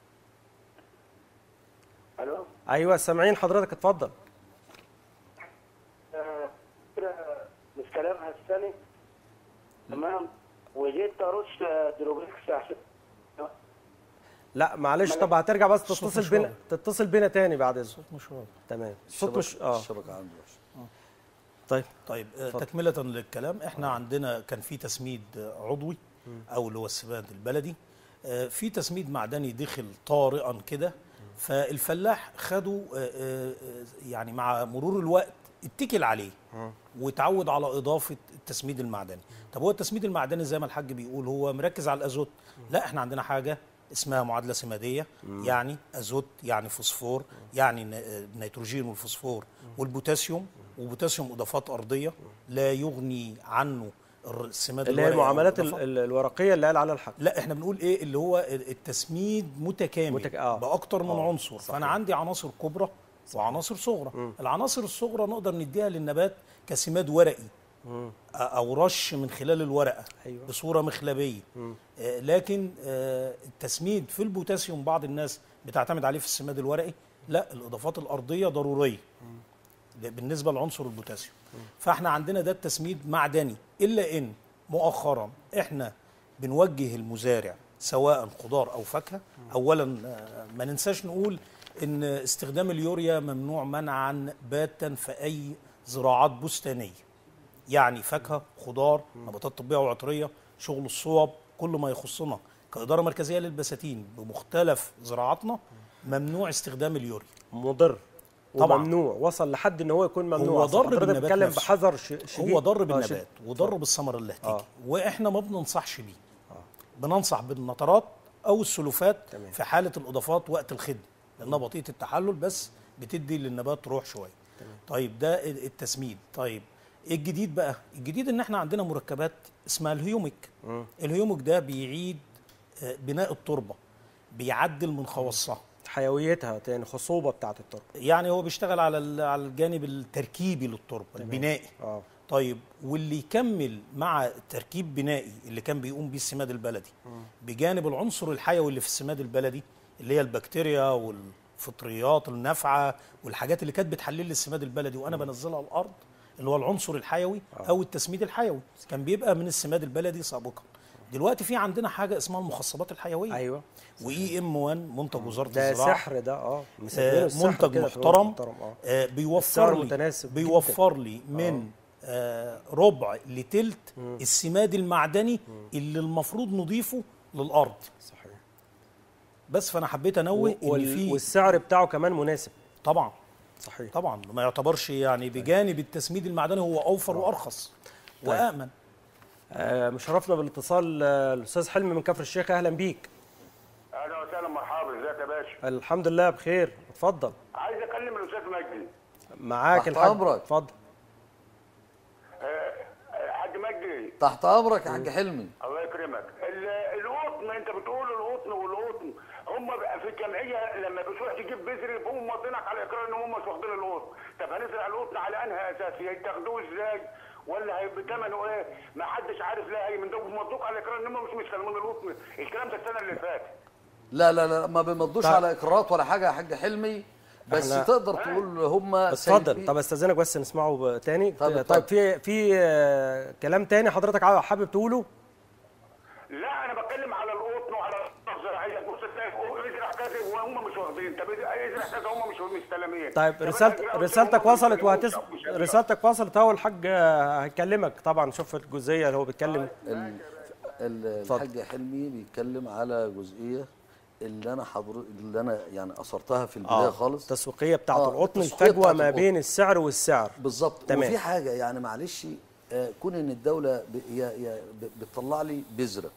الو ايوه سامعين حضرتك اتفضل آه، مستلمها السنه تمام وجيت ارش دروبكس عشان لا معلش طب هترجع بس الصوت تتصل مش بينا واضح. تتصل بينا تاني بعد اذنك مش واضح تمام الصوت مش اه الشبكه عنده وحشة. طيب طيب آه، اتفضل. تكملة للكلام احنا عندنا كان في تسميد آه، عضوي او اللي هو السماد البلدي آه، في تسميد معدني دخل طارئا كده فالفلاح خده آه، آه، آه، يعني مع مرور الوقت اتكل عليه وتعود على اضافه التسميد المعدني طب هو التسميد المعدني زي ما الحاج بيقول هو مركز على الازوت لا احنا عندنا حاجه اسمها معادله سماديه يعني ازوت يعني فوسفور يعني ن- النيتروجين والفوسفور والبوتاسيوم وبوتاسيوم اضافات ارضيه لا يغني عنه الر- السماد اللي هي الورقي أو المعاملات ال- الإضافات. ال- الورقيه اللي قال عليها الحق لا احنا بنقول ايه اللي هو التسميد متكامل متك- آه. باكتر من آه، عنصر صحيح. فانا عندي عناصر كبرى وعناصر صغرى العناصر الصغرى نقدر نديها للنبات كسماد ورقي او رش من خلال الورقه أيوة. بصوره مخلبيه آه لكن آه التسميد في البوتاسيوم بعض الناس بتعتمد عليه في السماد الورقي لا الاضافات الارضيه ضروريه ده بالنسبه لعنصر البوتاسيوم فاحنا عندنا ده التسميد معدني الا ان مؤخرا احنا بنوجه المزارع سواء خضار او فاكهه اولا آه، ما ننساش نقول ان استخدام اليوريا ممنوع منعا باتا في اي زراعات بستانيه يعني فاكهه خضار نباتات طبيه وعطريه شغل الصوب كل ما يخصنا كاداره مركزيه للبساتين بمختلف زراعاتنا ممنوع استخدام اليوريا مضر طبعاً. وممنوع وصل لحد ان هو يكون ممنوع هو أصل ضر حضرتك بالنبات بتتكلم نفسه. بحذر ش... شديد هو ضر آه، بالنبات شديد. وضر بالثمر اللي هتيجي آه. واحنا ما بننصحش بيه بننصح بالنترات او السلوفات تمام. في حاله الاضافات وقت الخدمه لانها بطيئه التحلل بس بتدي للنبات روح شويه طيب ده التسميد طيب الجديد بقى الجديد ان احنا عندنا مركبات اسمها الهيوميك الهيوميك ده بيعيد آه، بناء التربه بيعدل من خواصها حيويتها تاني خصوبه بتاعه التربه يعني هو بيشتغل على ال- على الجانب التركيبي للتربه البنائي اه طيب واللي يكمل مع تركيب بنائي اللي كان بيقوم بيه السماد البلدي بجانب العنصر الحيوي اللي في السماد البلدي اللي هي البكتيريا والفطريات النافعه والحاجات اللي كانت بتحلل لي السماد البلدي وانا بنزلها على الارض اللي هو العنصر الحيوي او التسميد الحيوي كان بيبقى من السماد البلدي سابقا دلوقتي في عندنا حاجه اسمها المخصبات الحيويه ايوه واي ام 1 منتج وزاره ده الزراعه سحر ده اه مسمينه آه، السحر منتج كده في محترم محترم اه آه، السعر بيوفر لي متناسب جداً. بيوفر لي من آه، ربع لتلت السماد المعدني اللي المفروض نضيفه للارض صحيح بس فانا حبيت انوه ان وال- في والسعر بتاعه كمان مناسب طبعا صحيح طبعا ما يعتبرش يعني بجانب التسميد المعدني هو اوفر وارخص وامن آه مشرفنا بالاتصال آه، الاستاذ حلمي من كفر الشيخ اهلا بيك اهلا وسهلا مرحبا ازيك يا باشا الحمد لله بخير اتفضل عايز اكلم الاستاذ مجدي معاك تحت الحاج أمرك. اتفضل آه، حاج مجدي تحت امرك يا حاج حلمي الله يكرمك ال- القطن انت بتقول القطن والقطن هم بقى في الجمعيه لما بتروح تجيب بذر يبقوا موطنك على اقرار ان هم مش واخدين القطن طب هنزرع القطن على انهي اساس هيتاخدوه ازاي ولا هيبقى ثمنه ايه ما حدش عارف لا هي من دوب مطلوق على اقرار ان هم مش مستلمين القطن الكلام ده السنه اللي فاتت لا لا لا ما بيمضوش طيب. على اقرارات ولا حاجه يا حاج حلمي بس إحنا- تقدر تقول هم اتفضل سايبين- طب استاذنك بس نسمعه ب- تاني طب طيب اتفضل. في في آه، كلام تاني حضرتك عا- حابب تقوله لا انا بتكلم على القطن وعلى الزراعيه بص تلاقي ازرع كذا وهم مش واخدين طب ازرع كذا هم مش مستلمين طيب طب رسالت أنا أزرع رسالتك وهم وصلت مش وهتس مش هزرع. رسالتك وصلت اهو الحاج آه، هيكلمك طبعا شوف الجزئيه اللي هو بيتكلم ال- ال- اتفضل. الحاج حلمي بيتكلم على جزئيه اللي انا حضر اللي انا يعني اثرتها في البدايه خالص التسويقيه بتاعت آه، القطن التسويقية الفجوه بتاعت ما القطن. بين السعر والسعر بالظبط تمام. وفي حاجه يعني معلش آه، كون ان الدوله ب- هي هي ب- بتطلع لي بذره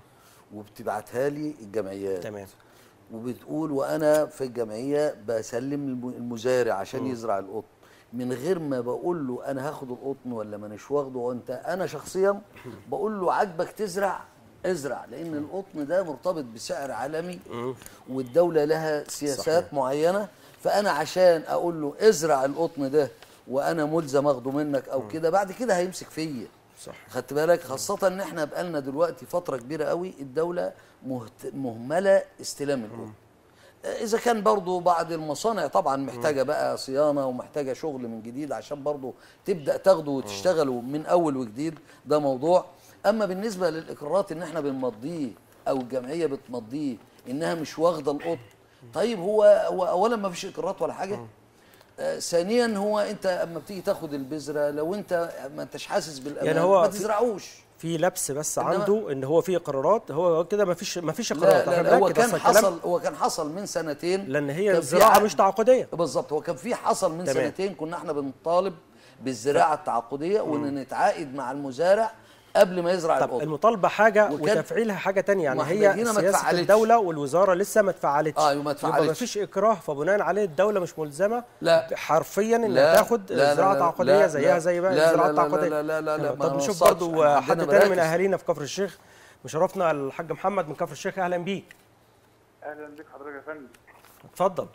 وبتبعتها لي الجمعيات تمام وبتقول وانا في الجمعيه بسلم الم- المزارع عشان يزرع القطن من غير ما بقول له انا هاخد القطن ولا مانيش واخده وانت انا شخصيا بقول له عاجبك تزرع ازرع لان القطن ده مرتبط بسعر عالمي والدوله لها سياسات صحيح. معينه فانا عشان اقول له ازرع القطن ده وانا ملزم اخده منك او كده بعد كده هيمسك فيا صح خدت بالك خاصة ان احنا بقالنا دلوقتي فترة كبيرة قوي الدولة مهت... مهملة استلام القطن اذا كان برضو بعض المصانع طبعا محتاجة بقى صيانة ومحتاجة شغل من جديد عشان برضو تبدأ تاخده وتشتغلوا من اول وجديد ده موضوع اما بالنسبة للاقرارات ان احنا بنمضيه او الجمعية بتمضيه انها مش واخدة القطن طيب هو, هو اولا ما فيش اقرارات ولا حاجة آه، ثانيا هو انت اما بتيجي تاخد البذره لو انت ما انتش حاسس بالامان يعني هو ما في- تزرعوش في لبس بس إنما- عنده ان هو في قرارات هو كده ما فيش ما فيش لا قرارات لا, إحنا لا هو بنأكد بس كان الكلام- حصل هو كان حصل من سنتين لان هي كان في الزراعه عقد- مش تعاقديه بالظبط هو كان في حصل من تمام. سنتين كنا احنا بنطالب بالزراعه التعاقديه وان نتعاقد مع المزارع قبل ما يزرع طب القطن المطالبه حاجه وكان- وتفعيلها حاجه تانية يعني ما إحنا هي هنا ما سياسه اتفعلتش. الدوله والوزاره لسه ما اتفعلتش آه، ما يبقى اتفعلتش. ما فيش اكراه فبناء عليه الدوله مش ملزمه لا. حرفيا انها لا، تاخد لا، لا، زراعه لا، تعاقديه لا، زيها لا، زي باقي لا، الزراعه لا، لا، التعاقديه لا، لا، لا، لا، ما طب نشوف نوصلش. برضو إحنا حد عندنا تاني من مراكز. اهالينا في كفر الشيخ مشرفنا الحاج محمد من كفر الشيخ اهلا بيك اهلا بك حضرتك يا فندم اتفضل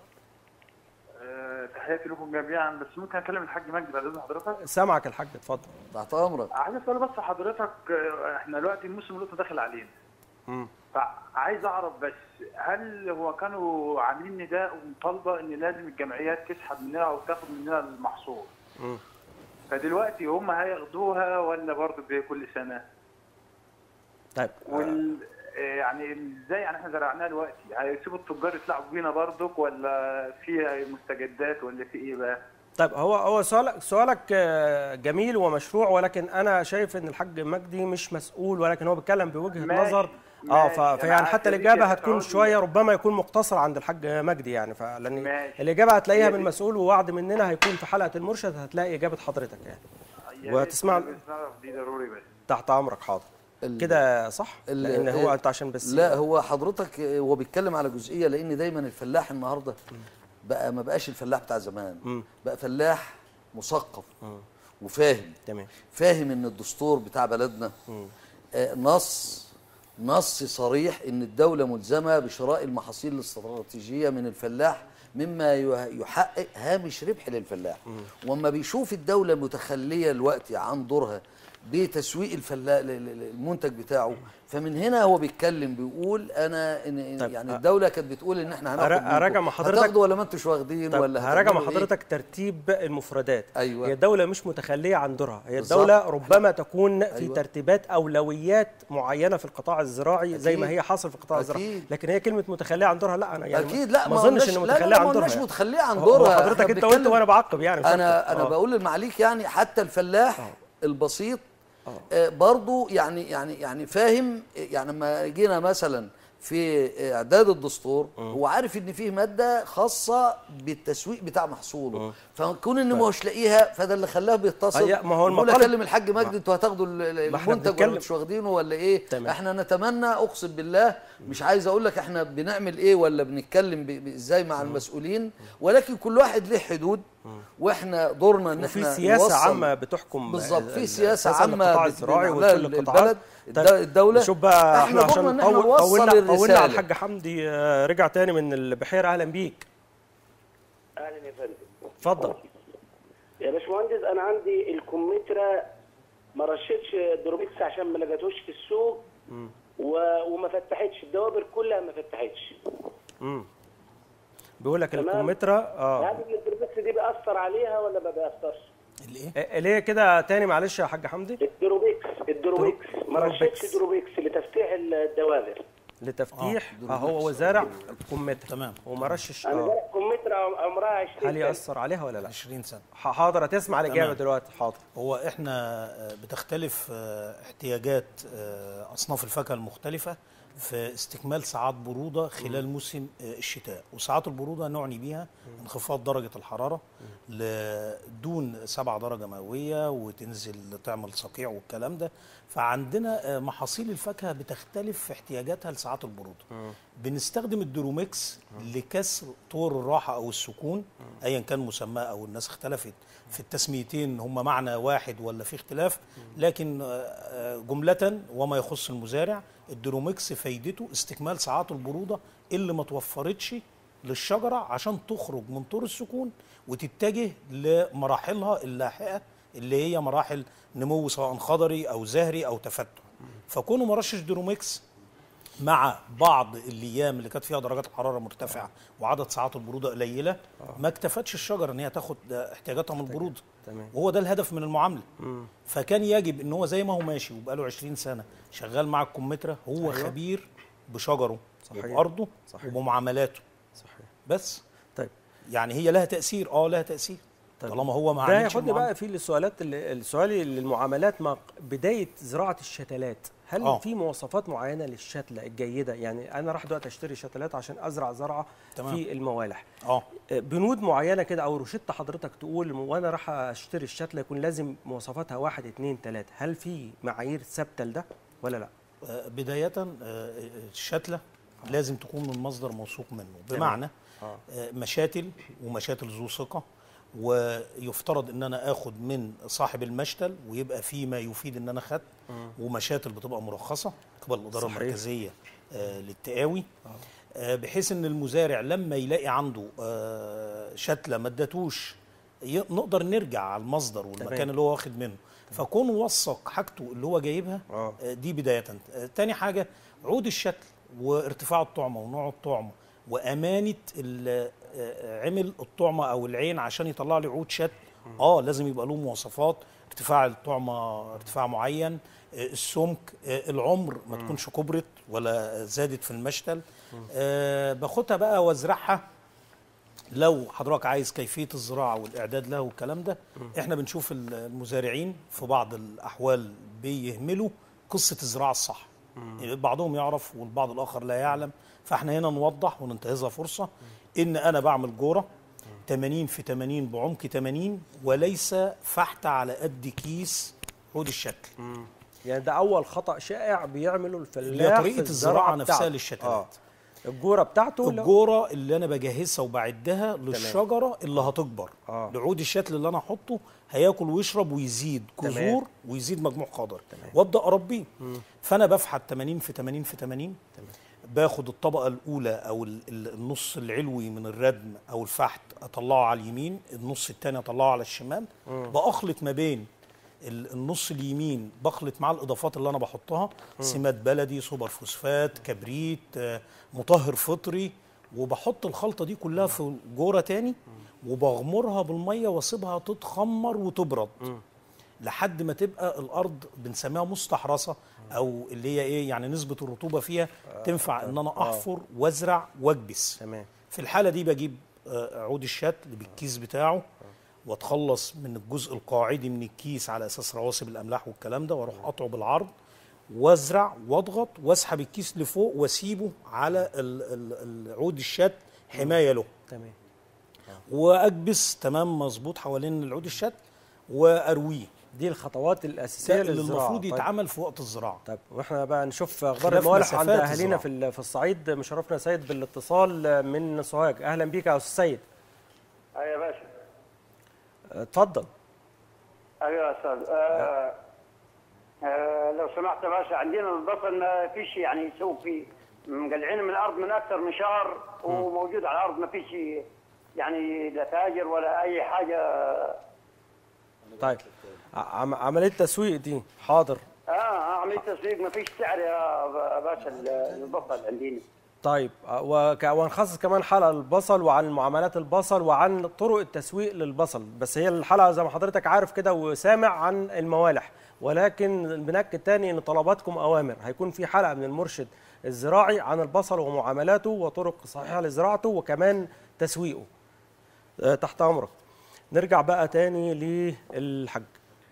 أه تحياتي لكم جميعا بس ممكن اكلم الحاج مجدي بعد اذن حضرتك سامعك الحاج اتفضل تحت امرك عايز اسال بس حضرتك آه، احنا دلوقتي الموسم القطن داخل علينا مم. فعايز اعرف بس هل هو كانوا عاملين نداء ومطالبه ان لازم الجمعيات تسحب مننا او تاخد مننا المحصول مم. فدلوقتي هم هياخدوها ولا برضه بكل سنه طيب وال آه، يعني ازاي يعني احنا زرعناها دلوقتي هيسيبوا التجار يطلعوا بينا برضك ولا في مستجدات ولا في ايه بقى؟ طيب هو هو سؤالك سؤالك آه، جميل ومشروع ولكن انا شايف ان الحاج مجدي مش مسؤول ولكن هو بيتكلم بوجهه ماشي، نظر اه ماشي. ف- أنا فيعني عارف حتى دي الاجابه كده هتكون تعود شويه لي. ربما يكون مقتصر عند الحاج مجدي يعني فلان ماشي. الاجابه هتلاقيها هي من دي- مسؤول ووعد مننا هيكون في حلقه المرشد هتلاقي اجابه حضرتك يعني يا وهتسمع- ريت نعرف دي ضروري بس تحت امرك حاضر ال- كده صح ال- لان هو ال- انت عشان بس لا هو حضرتك آه، هو بيتكلم على جزئيه لان دايما الفلاح النهارده بقى ما بقاش الفلاح بتاع زمان بقى فلاح مثقف وفاهم تمام فاهم ان الدستور بتاع بلدنا آه، نص نص صريح ان الدوله ملزمه بشراء المحاصيل الاستراتيجيه من الفلاح مما يه- يحقق هامش ربح للفلاح واما بيشوف الدوله متخليه الوقت عن دورها بتسويق الفلاح المنتج بتاعه فمن هنا هو بيتكلم بيقول انا إن طيب، يعني أ- الدوله كانت بتقول ان احنا هناخد أرا- أراجع منكم. مع حضرتك- هتاخدوا ولا ما انتوش واخدين طب ولا هراجع مع هتعملوا إيه؟ حضرتك ترتيب المفردات أيوة. هي الدولة مش متخلية عن دورها هي بالظبط. الدولة ربما تكون في أيوة. ترتيبات أولويات معينة في القطاع الزراعي زي ما أكيد. هي حاصل في القطاع الزراعي أكيد. لكن هي كلمة متخلية عن دورها لا أنا يعني اكيد لا ما ما أظنش قلناش- إن لا لا متخلية لا عن ما دورها قلناش يعني. متخليه عن هو- دورها هو إحنا حضرتك أنت بنتكلم- قلت وأنا بعقب يعني انا انا آه. بقول للمعاليك يعني حتى الفلاح البسيط آه، برضو يعني يعني يعني فاهم يعني لما جينا مثلا في اعداد الدستور هو عارف ان فيه ماده خاصه بالتسويق بتاع محصوله فكون انه مش لاقيها فده اللي خلاه بيتصل هي- ما هو بيقول المقال- اكلم الحاج مجدي انتوا هتاخدوا ال- ال- ما احنا المنتج بنتكلم- ولا مش واخدينه ولا ايه تمام. احنا نتمنى اقسم بالله مش عايز اقول لك احنا بنعمل ايه ولا بنتكلم ب- ب- ازاي مع المسؤولين ولكن كل واحد له حدود واحنا دورنا ان وفي احنا سياسة نوصل عامة بتحكم بالظبط ال- في ال- سياسه السياسة عامه للقطاع بت- الزراعي بنعملها ولكل القطاعات البلد الد- طيب، الدوله شوف بقى احنا دورنا عشان ان احنا طول- نوصل طولنا طولنا على الرساله الحاج حمدي آه، رجع تاني من البحيرة أهلا بيك اهلا يا فندم اتفضل يا باشمهندس انا عندي الكمثرى ما رشتش دروبيكس عشان ما لقيتوش في السوق و... وما فتحتش الدوابر كلها ما فتحتش بيقول لك تمام. الكمثرى اه هل الدروبيكس دي بيأثر عليها ولا ما بيأثرش؟ الايه آه، ليه كده تاني معلش يا حاج حمدي الدروبيكس الدروبيكس ما دروبيكس. رشتش دروبيكس لتفتيح الدوابر لتفتيح اه هو زارع كمثرى تمام. وما رشش انا اه زرع كمثرى عمرها 20 هل سنة. يأثر عليها ولا لا 20 سنه ح- حاضر هتسمع الإجابة تمام. دلوقتي حاضر هو احنا آه، بتختلف آه، احتياجات آه، اصناف الفاكهه المختلفه في استكمال ساعات بروده خلال موسم آه، الشتاء وساعات البروده نعني بيها انخفاض درجه الحراره لدون 7 درجه مئويه وتنزل تعمل صقيع والكلام ده فعندنا آه، محاصيل الفاكهه بتختلف في احتياجاتها لساعات البروده بنستخدم الدروميكس لكسر طور الراحه او السكون ايا كان مسماه او الناس اختلفت في التسميتين هم معنى واحد ولا في اختلاف لكن آه، آه، جمله وما يخص المزارع الدروميكس فايدته استكمال ساعات البروده اللي ما توفرتش للشجره عشان تخرج من طور السكون وتتجه لمراحلها اللاحقه اللي هي مراحل نمو سواء خضري او زهري او تفتح فكونه ما رشش دروميكس مع بعض الايام اللي كانت فيها درجات الحراره مرتفعه وعدد ساعات البروده قليله ما اكتفتش الشجره ان هي تاخد احتياجاتها من البروده تمام. وهو ده الهدف من المعامله فكان يجب ان هو زي ما هو ماشي وبقاله 20 سنه شغال مع الكمثرى هو أيوة. خبير بشجره صحيح. وبارضه صحيح. وبمعاملاته صحيح بس طيب يعني هي لها تاثير اه لها تاثير طيب. طالما هو ما ده عملش ياخدني المعاملة. بقى في السؤالات اللي- السؤال للمعاملات مع بدايه زراعه الشتلات هل آه. في مواصفات معينه للشتله الجيده يعني انا راح دلوقتي اشتري شتلات عشان ازرع زرعه تمام. في الموالح اه آه، بنود معينه كده او روشته حضرتك تقول وانا راح اشتري الشتله يكون لازم مواصفاتها واحد اتنين تلاته هل في معايير ثابته لده ولا لا؟ آه، بداية آه، الشتلة لازم تكون من مصدر موثوق منه بمعنى آه. آه، مشاتل ومشاتل ذو ثقة ويفترض ان انا اخد من صاحب المشتل ويبقى فيه ما يفيد ان انا خدت ومشاتل بتبقى مرخصة قبل الاداره صحيح. المركزيه آه، للتقاوي آه، بحيث ان المزارع لما يلاقي عنده آه، شتله ما ادتوش ي- نقدر نرجع على المصدر والمكان تمام. اللي هو واخد منه فكون وثق حاجته اللي هو جايبها آه. آه، دي بدايه آه، تاني حاجه عود الشتل وارتفاع الطعمه ونوع الطعمه وامانه ال- آه، عمل الطعمه او العين عشان يطلع لي عود شتل اه لازم يبقى له مواصفات ارتفاع الطعمه ارتفاع معين آه، السمك آه، العمر ما تكونش كبرت ولا زادت في المشتل آه باخدها بقى وازرعها لو حضرتك عايز كيفيه الزراعه والاعداد له والكلام ده احنا بنشوف المزارعين في بعض الاحوال بيهملوا قصه الزراعه الصح يعني بعضهم يعرف والبعض الاخر لا يعلم فاحنا هنا نوضح وننتهزها فرصه ان انا بعمل جوره 80 في 80 بعمق 80 وليس فحت على قد كيس عود الشكل يعني ده اول خطا شائع بيعمله اللي الفلاح هي طريقه في الزراعه بتاعته. نفسها للشتلات الجوره بتاعته ولا- الجوره اللي انا بجهزها وبعدها للشجره اللي هتكبر آه. لعود الشتل اللي انا احطه هياكل ويشرب ويزيد تمام. جذور ويزيد مجموع خضر وابدا اربيه فانا بفحت 80 في 80 في 80 باخد الطبقه الاولى او ال- ال- النص العلوي من الردم او الفحت اطلعه على اليمين النص الثاني اطلعه على الشمال باخلط ما بين ال- النص اليمين بخلط مع الاضافات اللي انا بحطها سماد بلدي سوبر فوسفات كبريت آه، مطهر فطري وبحط الخلطه دي كلها في جوره تاني وبغمرها بالميه واسيبها تتخمر وتبرد لحد ما تبقى الارض بنسميها مستحرصه او اللي هي ايه يعني نسبه الرطوبه فيها تنفع ان انا احفر وازرع واكبس تمام في الحاله دي بجيب آه، عود الشتل بالكيس بتاعه واتخلص من الجزء القاعدي من الكيس على اساس رواسب الاملاح والكلام ده واروح قاطعه بالعرض وازرع واضغط واسحب الكيس لفوق واسيبه على ال- ال- العود الشتل حمايه له تمام واكبس تمام مظبوط حوالين العود الشتل وارويه دي الخطوات الاساسيه ده اللي للزراعه المفروض طيب. يتعمل في وقت الزراعه طيب واحنا بقى نشوف اخبار خلاف الموالح عند مسافات اهالينا الزراعة. في ال- في الصعيد مشرفنا سيد بالاتصال من سوهاج اهلا بيك يا استاذ سيد ايوه يا باشا اتفضل ايوه يا استاذ آه آه لو سمحت يا باشا عندنا البصل ما فيش يعني يسوق فيه مقلعين من الارض من اكثر من شهر وموجود على الارض ما فيش يعني لا تاجر ولا اي حاجه طيب عم عمليه تسويق دي حاضر اه آه، عمليه تسويق ما فيش سعر يا ب- باشا البصل عندنا طيب وك- وهنخصص كمان حلقه للبصل وعن معاملات البصل وعن طرق التسويق للبصل بس هي الحلقه زي ما حضرتك عارف كده وسامع عن الموالح ولكن بنأكد تاني ان طلباتكم اوامر هيكون في حلقه من المرشد الزراعي عن البصل ومعاملاته وطرق صحيحه لزراعته وكمان تسويقه آه، تحت امرك نرجع بقى تاني للحج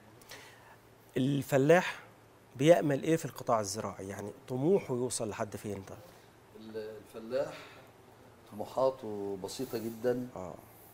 الفلاح بيأمل ايه في القطاع الزراعي يعني طموحه يوصل لحد فين ده الفلاح طموحاته بسيطة جدا اه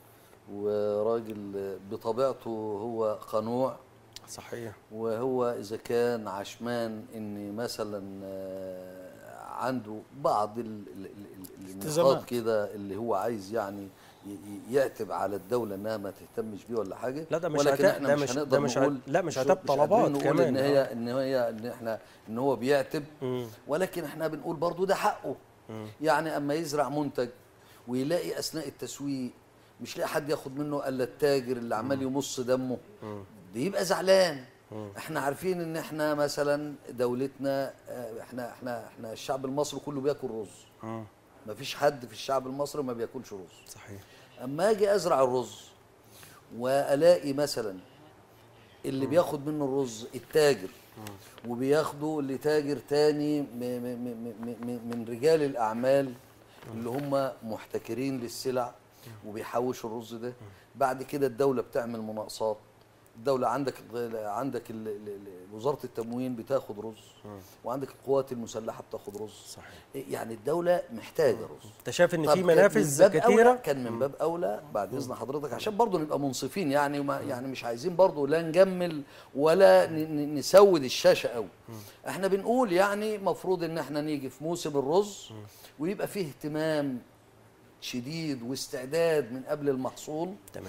وراجل بطبيعته هو قنوع صحيح وهو إذا كان عشمان إن مثلا آه، عنده بعض ال- ال- ال- النقاط التزامات. كده اللي هو عايز يعني ي- ي- يعتب على الدولة إنها ما تهتمش بيه ولا حاجة لا ده مش ولكن عتاب- احنا ده مش مش- هنقدر ده مش عت- نقول لا، مش مش عتاب مش طلبات قادرين نقول كمان، إن آه. هي إن هي إن إحنا إن هو بيعتب ولكن إحنا بنقول برضو ده حقه يعني أما يزرع منتج ويلاقي أثناء التسويق مش لاقي حد ياخد منه الا التاجر اللي عمال يمص دمه بيبقى زعلان احنا عارفين ان احنا مثلا دولتنا آه، احنا احنا احنا الشعب المصري كله بياكل رز ما فيش حد في الشعب المصري ما بياكلش رز صحيح اما اجي ازرع الرز والاقي مثلا اللي بياخد منه الرز التاجر وبياخده لتاجر تاني م- م- م- م- م- من رجال الاعمال اللي هم محتكرين للسلع وبيحوشوا الرز ده بعد كده الدوله بتعمل مناقصات الدوله عندك عندك ال- ال- ال- وزاره التموين بتاخد رز وعندك القوات المسلحه بتاخد رز صحيح. يعني الدوله محتاجه رز انت شايف ان طب في كان من منافذ باب أولى كتيره كان من باب اولى بعد اذن حضرتك عشان برضه نبقى منصفين يعني وما يعني مش عايزين برضه لا نجمل ولا ن- ن- نسود الشاشه قوي احنا بنقول يعني مفروض ان احنا نيجي في موسم الرز ويبقى فيه اهتمام شديد واستعداد من قبل المحصول تمام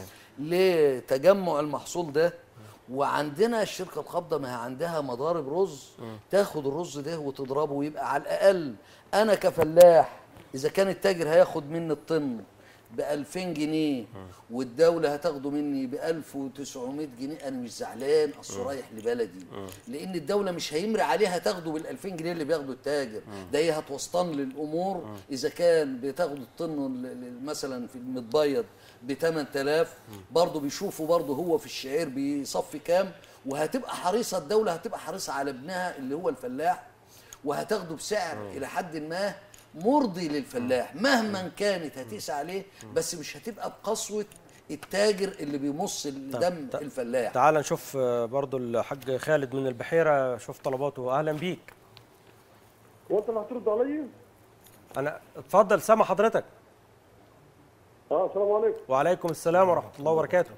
لتجمع المحصول ده وعندنا الشركه القابضه ما هي عندها مضارب رز تاخد الرز ده وتضربه ويبقى على الاقل انا كفلاح اذا كان التاجر هياخد مني الطن ب 2000 جنيه والدوله هتاخده مني ب 1900 جنيه انا مش زعلان اصل رايح لبلدي لان الدوله مش هيمري عليها تاخده بال 2000 جنيه اللي بياخده التاجر ده هي هتوسطن للامور اذا كان بتاخد الطن ال- ال- مثلا في المتبيض ب 8000 برضه بيشوفوا برضه هو في الشعير بيصفي كام وهتبقى حريصه الدوله هتبقى حريصه على ابنها اللي هو الفلاح وهتاخده بسعر الى حد ما مرضي للفلاح مهما كانت هتقيس عليه بس مش هتبقى بقسوه التاجر اللي بيمص دم طب- الفلاح تعال نشوف آه، برضو الحاج خالد من البحيره شوف طلباته اهلا بيك وانت اللي هترد عليا؟ انا اتفضل سامع حضرتك اه السلام عليكم وعليكم السلام ورحمه الله وبركاته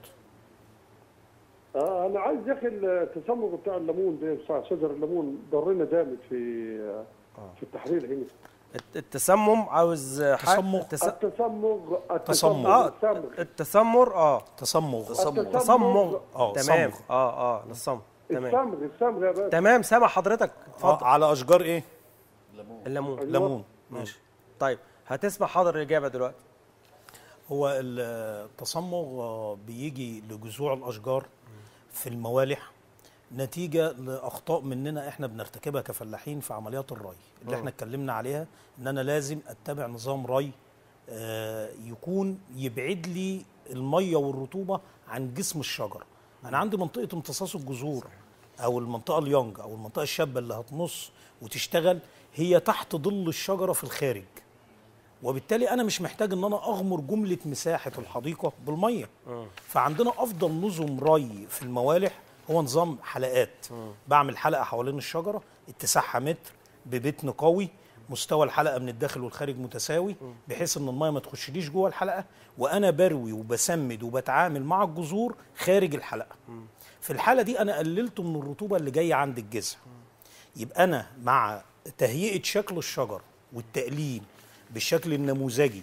آه انا عايز يا اخي التسمق بتاع الليمون ده بتاع شجر الليمون ضرنا جامد في في التحرير هنا الت- التسمم عاوز ح- تصمغ. التس... التصمغ تصمغ. اه التصمغ التسمر اه تصمغ تصمغ. تصمغ اه تمام صمغ. اه اه للصمغ تمام الصمغ الصمغ يا باشا تمام سامع حضرتك آه اتفضل على اشجار ايه الليمون ليمون ماشي طيب هتسمع حاضر الاجابه دلوقتي هو التصمغ آه، بيجي لجذوع الاشجار في الموالح نتيجه لاخطاء مننا احنا بنرتكبها كفلاحين في عمليات الري اللي احنا اتكلمنا عليها ان انا لازم اتبع نظام ري آه، يكون يبعد لي الميه والرطوبه عن جسم الشجره انا عندي منطقه امتصاص الجذور او المنطقه اليونج او المنطقه الشابه اللي هتنص وتشتغل هي تحت ظل الشجره في الخارج وبالتالي انا مش محتاج ان انا اغمر جمله مساحه الحديقه بالميه فعندنا افضل نظم ري في الموالح هو نظام حلقات بعمل حلقه حوالين الشجره اتساعها متر ببتن قوي مستوى الحلقه من الداخل والخارج متساوي بحيث ان الميه ما تخشليش جوه الحلقه وانا بروي وبسمد وبتعامل مع الجذور خارج الحلقه في الحاله دي انا قللت من الرطوبه اللي جايه عند الجذع يبقى انا مع تهيئه شكل الشجر والتقليل بالشكل النموذجي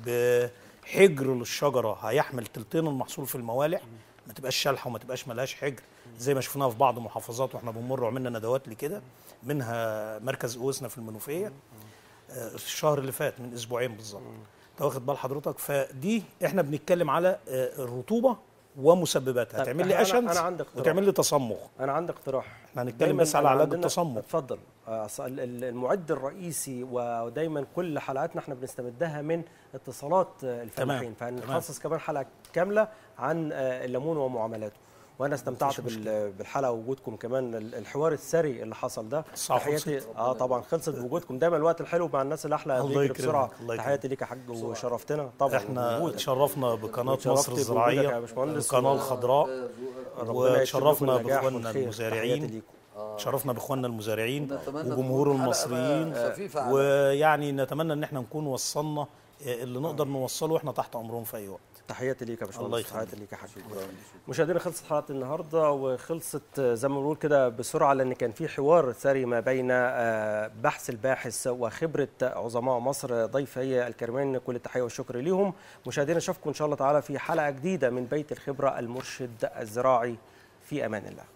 بحجر للشجره هيحمل تلتين المحصول في الموالح ما تبقاش شالحه وما تبقاش ملهاش حجر زي ما شفناها في بعض المحافظات واحنا بنمر وعملنا ندوات لكده منها مركز اوسنا في المنوفيه آه، الشهر اللي فات من اسبوعين بالظبط انت واخد بال حضرتك فدي احنا بنتكلم على آه، الرطوبه ومسبباتها طب هتعمل لي أنا- اشنس أنا عندي اقتراح. وتعمل لي تصمغ انا عندي اقتراح احنا هنتكلم دايماً بس على أنا علاج عندنا- التصمغ اتفضل آه، أصل ال- ال- المعد الرئيسي ودايما كل حلقاتنا احنا بنستمدها من اتصالات آه، الفلاحين تمام، فهنخصص كمان حلقه كامله عن آه، الليمون ومعاملاته وانا استمتعت مفيش بال- بالحلقه ووجودكم كمان ال- الحوار الثري اللي حصل ده الساعة تحياتي خلصت. اه طبعا خلصت بوجودكم دايما الوقت الحلو مع الناس اللي احلى الله بيجري يكرمك، بسرعه الله يكرمك. تحياتي ليك يا حاج وشرفتنا طبعا احنا بوجودك. اتشرفنا بقناه واتشرفت مصر بوجودك الزراعيه يا باشمهندس. القناه الخضراء ربنا يكتب لكم وتشرفنا النجاح باخواننا والخير. المزارعين تحياتي ليكم. تشرفنا باخواننا المزارعين نتمنى وجمهور تكون حلقة المصريين بقى خفيفة على- ويعني نتمنى ان احنا نكون وصلنا اللي نقدر نوصله واحنا تحت امرهم في اي وقت تحياتي ليك يا الله باشمهندس يخليك. تحياتي ليك يا حاج مشاهدينا خلصت حلقه النهارده وخلصت آه، زي ما بنقول كده بسرعه لان كان في حوار ثري ما بين آه، بحث الباحث وخبره عظماء مصر ضيفي الكريمين كل التحيه والشكر ليهم مشاهدينا اشوفكم ان شاء الله تعالى في حلقه جديده من بيت الخبره المرشد الزراعي في امان الله